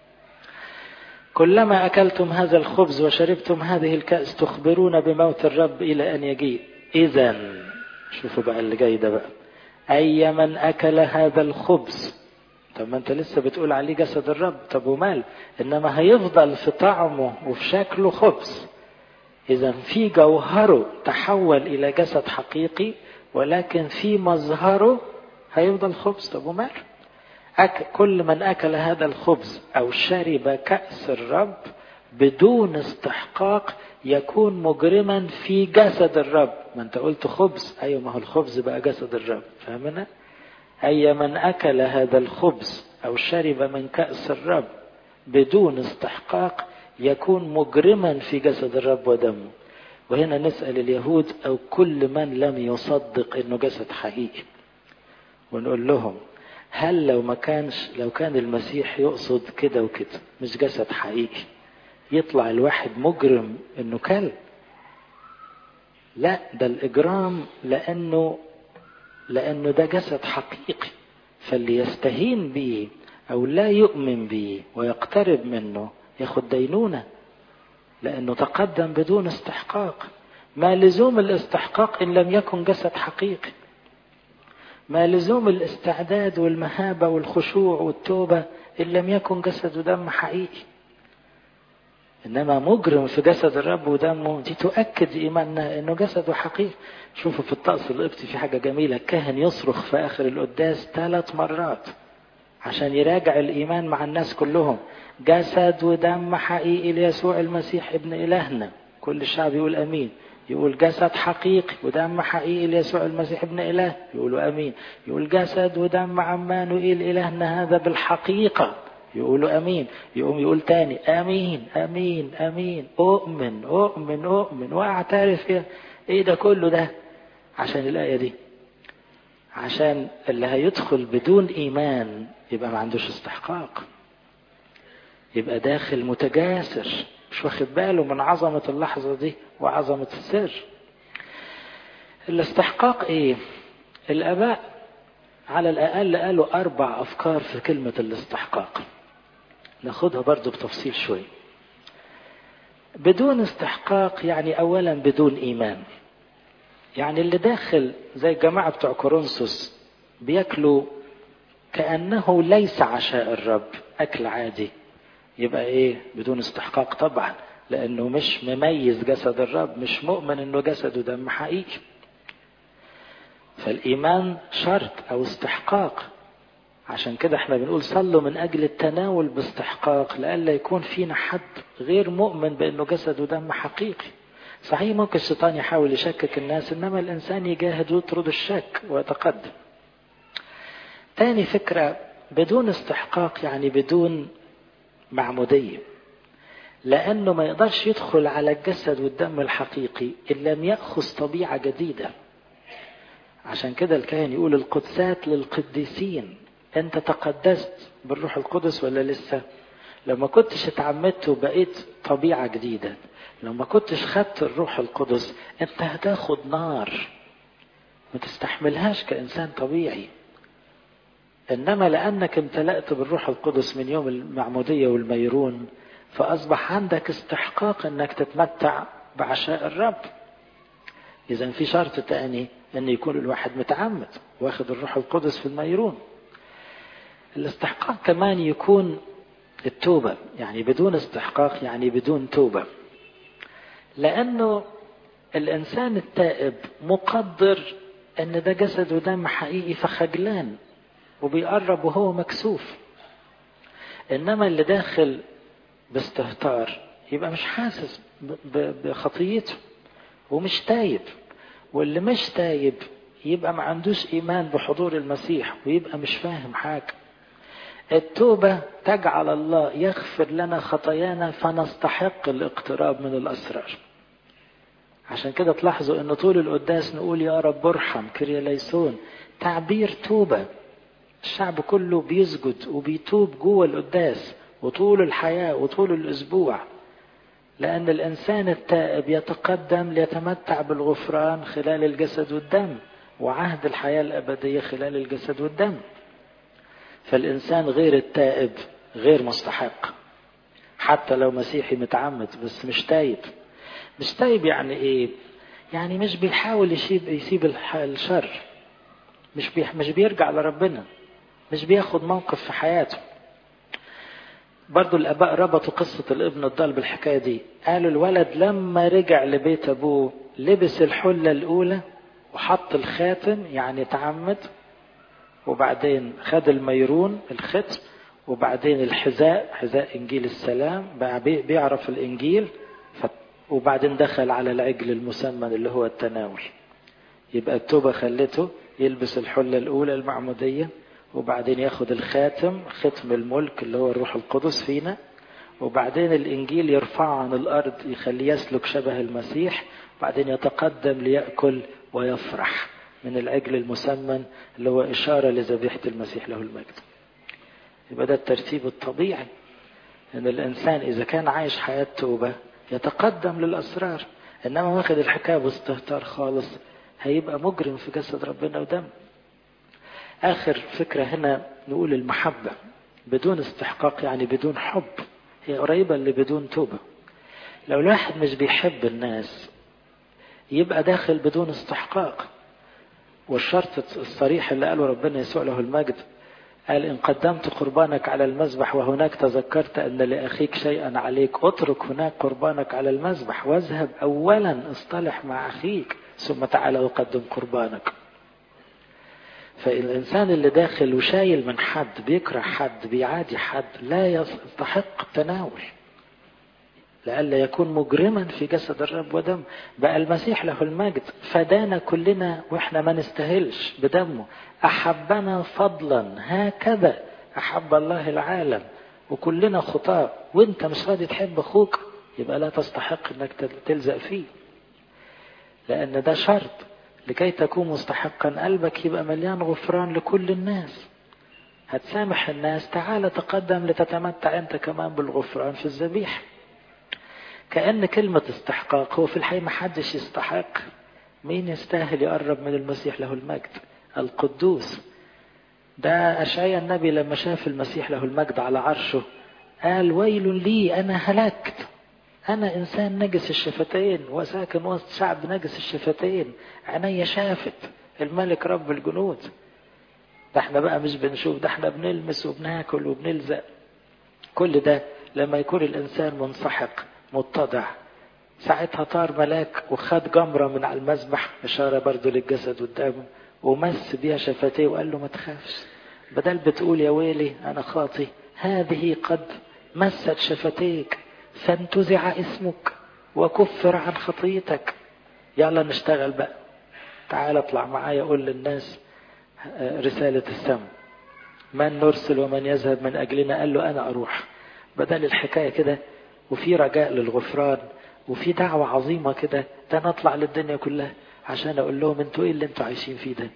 Speaker 1: كلما اكلتم هذا الخبز وشربتم هذه الكاس تخبرون بموت الرب الى ان يجيء اذا شوفوا بقى اللي جاي ده بقى اي من اكل هذا الخبز طب ما انت لسه بتقول عليه جسد الرب طب ومال انما هيفضل في طعمه وفي شكله خبز اذا في جوهره تحول الى جسد حقيقي ولكن في مظهره هيفضل خبز طب ومال أك كل من اكل هذا الخبز او شرب كاس الرب بدون استحقاق يكون مجرما في جسد الرب ما انت قلت خبز ايوه ما هو الخبز بقى جسد الرب فاهمنا أي من أكل هذا الخبز أو شرب من كأس الرب بدون استحقاق يكون مجرما في جسد الرب ودمه وهنا نسأل اليهود أو كل من لم يصدق أنه جسد حقيقي ونقول لهم هل لو ما كانش لو كان المسيح يقصد كده وكده مش جسد حقيقي يطلع الواحد مجرم انه كلب لا ده الاجرام لانه لأنه ده جسد حقيقي فاللي يستهين به أو لا يؤمن به ويقترب منه ياخد دينونة لأنه تقدم بدون استحقاق ما لزوم الاستحقاق إن لم يكن جسد حقيقي ما لزوم الاستعداد والمهابة والخشوع والتوبة إن لم يكن جسد ودم حقيقي انما مجرم في جسد الرب ودمه دي تؤكد ايماننا انه جسده حقيقي شوفوا في الطقس القبطي في حاجه جميله الكاهن يصرخ في اخر القداس ثلاث مرات عشان يراجع الايمان مع الناس كلهم جسد ودم حقيقي ليسوع المسيح ابن الهنا كل الشعب يقول امين يقول جسد حقيقي ودم حقيقي ليسوع المسيح ابن اله يقولوا امين يقول جسد ودم عمانوئيل الهنا هذا بالحقيقه يقولوا امين يقوم يقول تاني امين امين امين اؤمن اؤمن اؤمن واعترف يا ايه ده كله ده عشان الايه دي عشان اللي هيدخل بدون ايمان يبقى ما عندوش استحقاق يبقى داخل متجاسر مش واخد باله من عظمة اللحظة دي وعظمة السر الاستحقاق ايه الاباء على الاقل قالوا اربع افكار في كلمة الاستحقاق ناخدها برضو بتفصيل شوي بدون استحقاق يعني اولا بدون ايمان يعني اللي داخل زي الجماعة بتوع كورنثوس بياكلوا كأنه ليس عشاء الرب أكل عادي يبقى إيه بدون استحقاق طبعا لأنه مش مميز جسد الرب مش مؤمن إنه جسده دم حقيقي فالإيمان شرط أو استحقاق عشان كده احنا بنقول صلوا من أجل التناول باستحقاق لئلا يكون فينا حد غير مؤمن بأنه جسده دم حقيقي صحيح ممكن الشيطان يحاول يشكك الناس انما الانسان يجاهد ويطرد الشك ويتقدم تاني فكرة بدون استحقاق يعني بدون معمودية لأنه ما يقدرش يدخل على الجسد والدم الحقيقي إن لم يأخذ طبيعة جديدة عشان كده الكاهن يقول القدسات للقديسين أنت تقدست بالروح القدس ولا لسه لما كنتش اتعمدت وبقيت طبيعة جديدة لو ما كنتش خدت الروح القدس انت هتاخد نار ما تستحملهاش كإنسان طبيعي إنما لأنك امتلأت بالروح القدس من يوم المعمودية والميرون فأصبح عندك استحقاق أنك تتمتع بعشاء الرب إذا في شرط تاني أن يكون الواحد متعمد واخد الروح القدس في الميرون الاستحقاق كمان يكون التوبة يعني بدون استحقاق يعني بدون توبة لأنه الإنسان التائب مقدر أن ده جسد ودم حقيقي فخجلان وبيقرب وهو مكسوف إنما اللي داخل باستهتار يبقى مش حاسس بخطيته ومش تايب واللي مش تايب يبقى ما عندوش إيمان بحضور المسيح ويبقى مش فاهم حاجة التوبة تجعل الله يغفر لنا خطايانا فنستحق الاقتراب من الأسرار عشان كده تلاحظوا ان طول القداس نقول يا رب ارحم كريا ليسون تعبير توبة الشعب كله بيسجد وبيتوب جوه القداس وطول الحياة وطول الأسبوع لأن الإنسان التائب يتقدم ليتمتع بالغفران خلال الجسد والدم وعهد الحياة الأبدية خلال الجسد والدم فالإنسان غير التائب غير مستحق حتى لو مسيحي متعمد بس مش تايب مش تايب يعني ايه يعني مش بيحاول يسيب يسيب الشر مش بي مش بيرجع لربنا مش بياخد موقف في حياته برضو الاباء ربطوا قصة الابن الضال بالحكاية دي قالوا الولد لما رجع لبيت ابوه لبس الحلة الاولى وحط الخاتم يعني تعمد وبعدين خد الميرون الختم وبعدين الحذاء حذاء انجيل السلام بقى بيعرف الانجيل وبعدين دخل على العجل المسمن اللي هو التناول يبقى التوبة خلته يلبس الحلة الأولى المعمودية وبعدين ياخد الخاتم ختم الملك اللي هو الروح القدس فينا وبعدين الإنجيل يرفعه عن الأرض يخليه يسلك شبه المسيح وبعدين يتقدم ليأكل ويفرح من العجل المسمن اللي هو إشارة لذبيحة المسيح له المجد يبقى ده الترتيب الطبيعي ان الانسان اذا كان عايش حياة توبة يتقدم للاسرار انما واخد الحكاية باستهتار خالص هيبقى مجرم في جسد ربنا ودم اخر فكرة هنا نقول المحبة بدون استحقاق يعني بدون حب هي قريبة اللي بدون توبة لو الواحد مش بيحب الناس يبقى داخل بدون استحقاق والشرط الصريح اللي قاله ربنا يسوع له المجد قال إن قدمت قربانك على المذبح وهناك تذكرت أن لأخيك شيئا عليك اترك هناك قربانك على المذبح واذهب أولا اصطلح مع أخيك ثم تعال وقدم قربانك فالإنسان اللي داخل وشايل من حد بيكره حد بيعادي حد لا يستحق التناول لئلا يكون مجرما في جسد الرب ودم بقى المسيح له المجد فدانا كلنا واحنا ما نستاهلش بدمه احبنا فضلا هكذا احب الله العالم وكلنا خطاة وانت مش راضي تحب اخوك يبقى لا تستحق انك تلزق فيه لان ده شرط لكي تكون مستحقا قلبك يبقى مليان غفران لكل الناس هتسامح الناس تعال تقدم لتتمتع انت كمان بالغفران في الذبيحه كأن كلمة استحقاق هو في الحقيقة محدش يستحق مين يستاهل يقرب من المسيح له المجد القدوس ده أشعيا النبي لما شاف المسيح له المجد على عرشه قال ويل لي أنا هلكت أنا إنسان نجس الشفتين وساكن وسط شعب نجس الشفتين عيني شافت الملك رب الجنود ده احنا بقى مش بنشوف ده احنا بنلمس وبناكل وبنلزق كل ده لما يكون الإنسان منسحق متضع ساعتها طار ملاك وخد جمرة من على المذبح إشارة برضو للجسد والدم ومس بيها شفتيه وقال له ما تخافش بدل بتقول يا ويلي أنا خاطي هذه قد مست شفتيك فانتزع اسمك وكفر عن خطيتك يلا نشتغل بقى تعال اطلع معايا قول للناس رسالة السم من نرسل ومن يذهب من أجلنا قال له أنا أروح بدل الحكاية كده وفي رجاء للغفران وفي دعوة عظيمة كده ده نطلع للدنيا كلها عشان أقول لهم انتوا ايه اللي انتوا عايشين فيه ده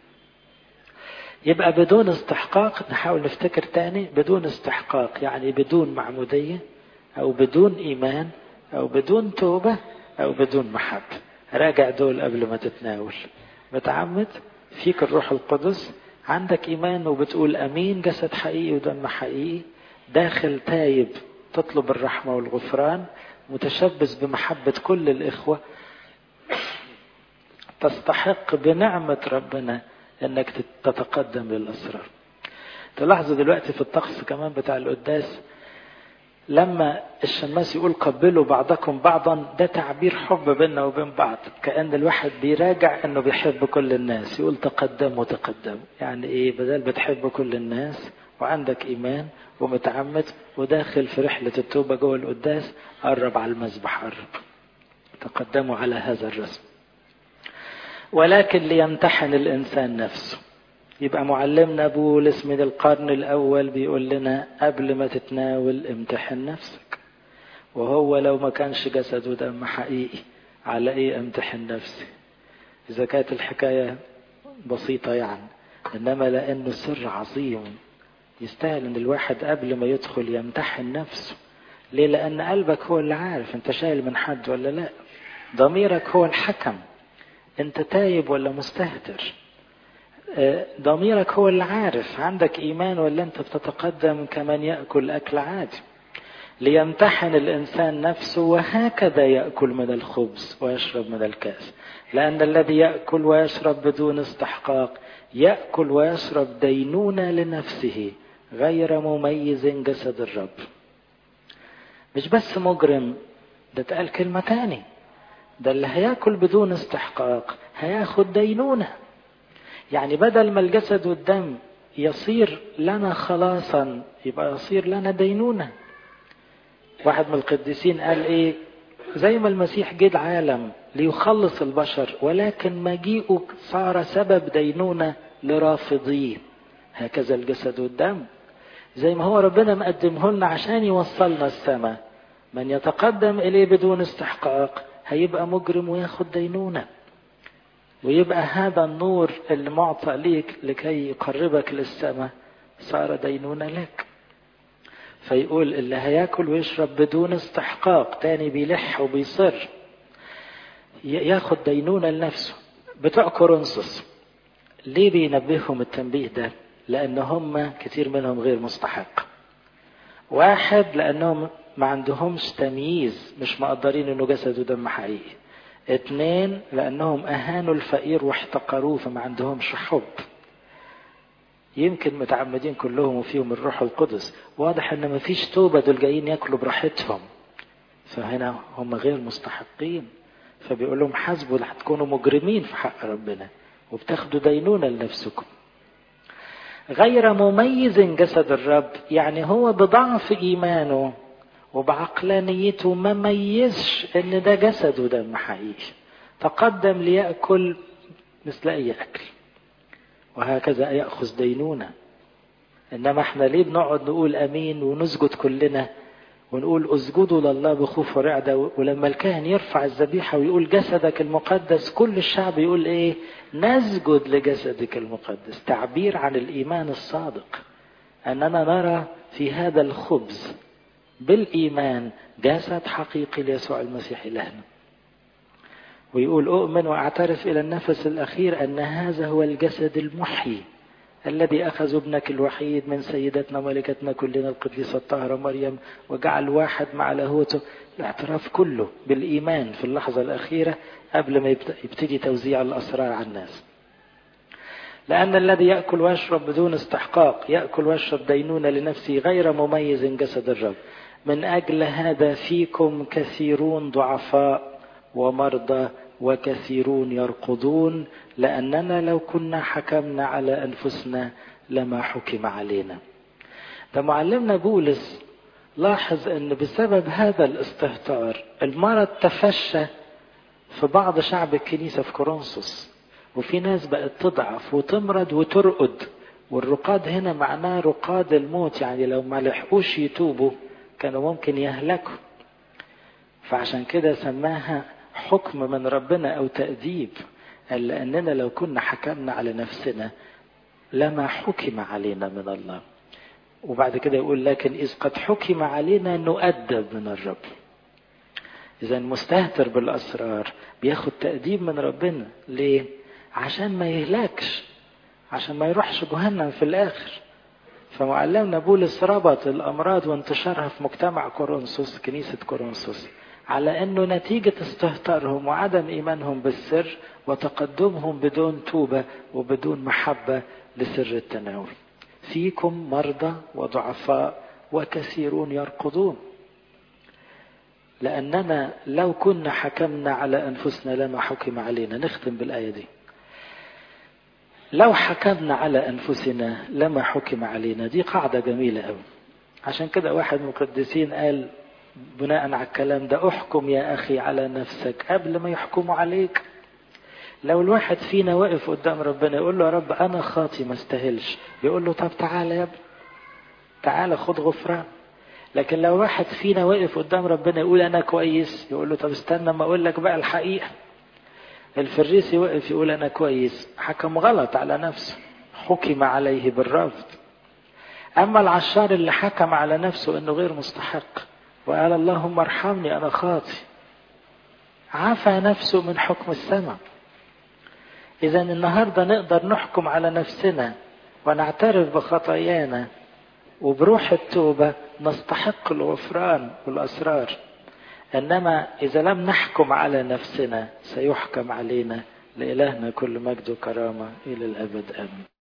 Speaker 1: يبقى بدون استحقاق نحاول نفتكر تاني بدون استحقاق يعني بدون معمودية أو بدون إيمان أو بدون توبة أو بدون محبة راجع دول قبل ما تتناول متعمد فيك الروح القدس عندك إيمان وبتقول أمين جسد حقيقي ودم حقيقي داخل تايب تطلب الرحمة والغفران متشبث بمحبة كل الإخوة تستحق بنعمة ربنا أنك تتقدم للأسرار تلاحظوا دلوقتي في الطقس كمان بتاع القداس لما الشماس يقول قبلوا بعضكم بعضا ده تعبير حب بيننا وبين بعض كأن الواحد بيراجع انه بيحب كل الناس يقول تقدموا تقدموا يعني ايه بدل بتحب كل الناس وعندك ايمان ومتعمد وداخل في رحلة التوبة جوه القداس قرب على المذبح قرب تقدموا على هذا الرسم ولكن ليمتحن الإنسان نفسه يبقى معلمنا بولس من القرن الأول بيقول لنا قبل ما تتناول امتحن نفسك وهو لو ما كانش جسده دم حقيقي على ايه امتحن نفسي اذا كانت الحكاية بسيطة يعني انما لانه سر عظيم يستاهل ان الواحد قبل ما يدخل يمتحن نفسه ليه لان قلبك هو اللي عارف انت شايل من حد ولا لا ضميرك هو الحكم انت تايب ولا مستهتر ضميرك هو اللي عارف عندك ايمان ولا انت بتتقدم كمن ياكل اكل عادي ليمتحن الانسان نفسه وهكذا ياكل من الخبز ويشرب من الكاس لان الذي ياكل ويشرب بدون استحقاق ياكل ويشرب دينونه لنفسه غير مميز جسد الرب مش بس مجرم ده اتقال كلمه تاني ده اللي هياكل بدون استحقاق هياخد دينونه يعني بدل ما الجسد والدم يصير لنا خلاصا يبقى يصير لنا دينونه واحد من القديسين قال ايه زي ما المسيح جه العالم ليخلص البشر ولكن مجيئه صار سبب دينونة لرافضيه هكذا الجسد والدم زي ما هو ربنا مقدمه لنا عشان يوصلنا السماء من يتقدم إليه بدون استحقاق هيبقى مجرم وياخد دينونة ويبقى هذا النور اللي معطى ليك لكي يقربك للسماء صار دينونة لك فيقول اللي هياكل ويشرب بدون استحقاق تاني بيلح وبيصر ياخد دينونة لنفسه بتوع كورنثوس ليه بينبههم التنبيه ده لان هم كتير منهم غير مستحق واحد لانهم ما عندهمش تمييز مش مقدرين انه جسد ودم حقيقي اتنين لانهم اهانوا الفقير واحتقروه فما عندهمش حب يمكن متعمدين كلهم وفيهم الروح القدس واضح ان مفيش توبه دول جايين ياكلوا براحتهم فهنا هم غير مستحقين فبيقول لهم حاسبوا هتكونوا مجرمين في حق ربنا وبتاخدوا دينونه لنفسكم غير مميز جسد الرب يعني هو بضعف ايمانه وبعقلانيته ما ميزش ان ده جسد ودم حقيقي تقدم ليأكل مثل اي اكل وهكذا يأخذ دينونة إنما احنا ليه بنقعد نقول أمين ونسجد كلنا ونقول اسجدوا لله بخوف ورعدة ولما الكاهن يرفع الذبيحة ويقول جسدك المقدس كل الشعب يقول ايه نسجد لجسدك المقدس تعبير عن الإيمان الصادق أننا نرى في هذا الخبز بالإيمان جسد حقيقي ليسوع المسيح إلهنا ويقول أؤمن وأعترف إلى النفس الأخير أن هذا هو الجسد المحيي الذي أخذ ابنك الوحيد من سيدتنا ملكتنا كلنا القديسة الطاهرة مريم وجعل واحد مع لاهوته الاعتراف كله بالإيمان في اللحظة الأخيرة قبل ما يبتدي توزيع الأسرار على الناس لأن الذي يأكل ويشرب بدون استحقاق يأكل ويشرب دينونة لنفسه غير مميز جسد الرب من أجل هذا فيكم كثيرون ضعفاء ومرضى وكثيرون يرقدون لأننا لو كنا حكمنا على أنفسنا لما حكم علينا ده معلمنا بولس لاحظ أن بسبب هذا الاستهتار المرض تفشى في بعض شعب الكنيسة في كورنثوس وفي ناس بقت تضعف وتمرض وترقد والرقاد هنا معناه رقاد الموت يعني لو ما لحقوش يتوبوا كانوا ممكن يهلكوا فعشان كده سماها حكم من ربنا او تأديب قال لاننا لو كنا حكمنا على نفسنا لما حكم علينا من الله وبعد كده يقول لكن اذ قد حكم علينا نؤدب من الرب اذا مستهتر بالاسرار بياخد تأديب من ربنا ليه عشان ما يهلكش عشان ما يروحش جهنم في الاخر فمعلمنا بولس ربط الامراض وانتشارها في مجتمع كورنثوس كنيسه كورنثوس على انه نتيجة استهتارهم وعدم ايمانهم بالسر وتقدمهم بدون توبة وبدون محبة لسر التناول. فيكم مرضى وضعفاء وكثيرون يرقدون. لاننا لو كنا حكمنا على انفسنا لما حكم علينا نختم بالايه دي. لو حكمنا على انفسنا لما حكم علينا دي قاعدة جميلة قوي. عشان كده واحد من القديسين قال بناء على الكلام ده احكم يا اخي على نفسك قبل ما يحكموا عليك لو الواحد فينا واقف قدام ربنا يقول له يا رب انا خاطي ما استاهلش يقول له طب تعالى يا ابني تعالى خد غفران لكن لو واحد فينا واقف قدام ربنا يقول انا كويس يقول له طب استنى ما اقول لك بقى الحقيقه الفريسي وقف يقول انا كويس حكم غلط على نفسه حكم عليه بالرفض اما العشار اللي حكم على نفسه انه غير مستحق وقال اللهم ارحمني انا خاطي عفى نفسه من حكم السماء اذا النهارده نقدر نحكم على نفسنا ونعترف بخطايانا وبروح التوبة نستحق الغفران والأسرار إنما إذا لم نحكم على نفسنا سيحكم علينا لإلهنا كل مجد وكرامة إلى الأبد آمين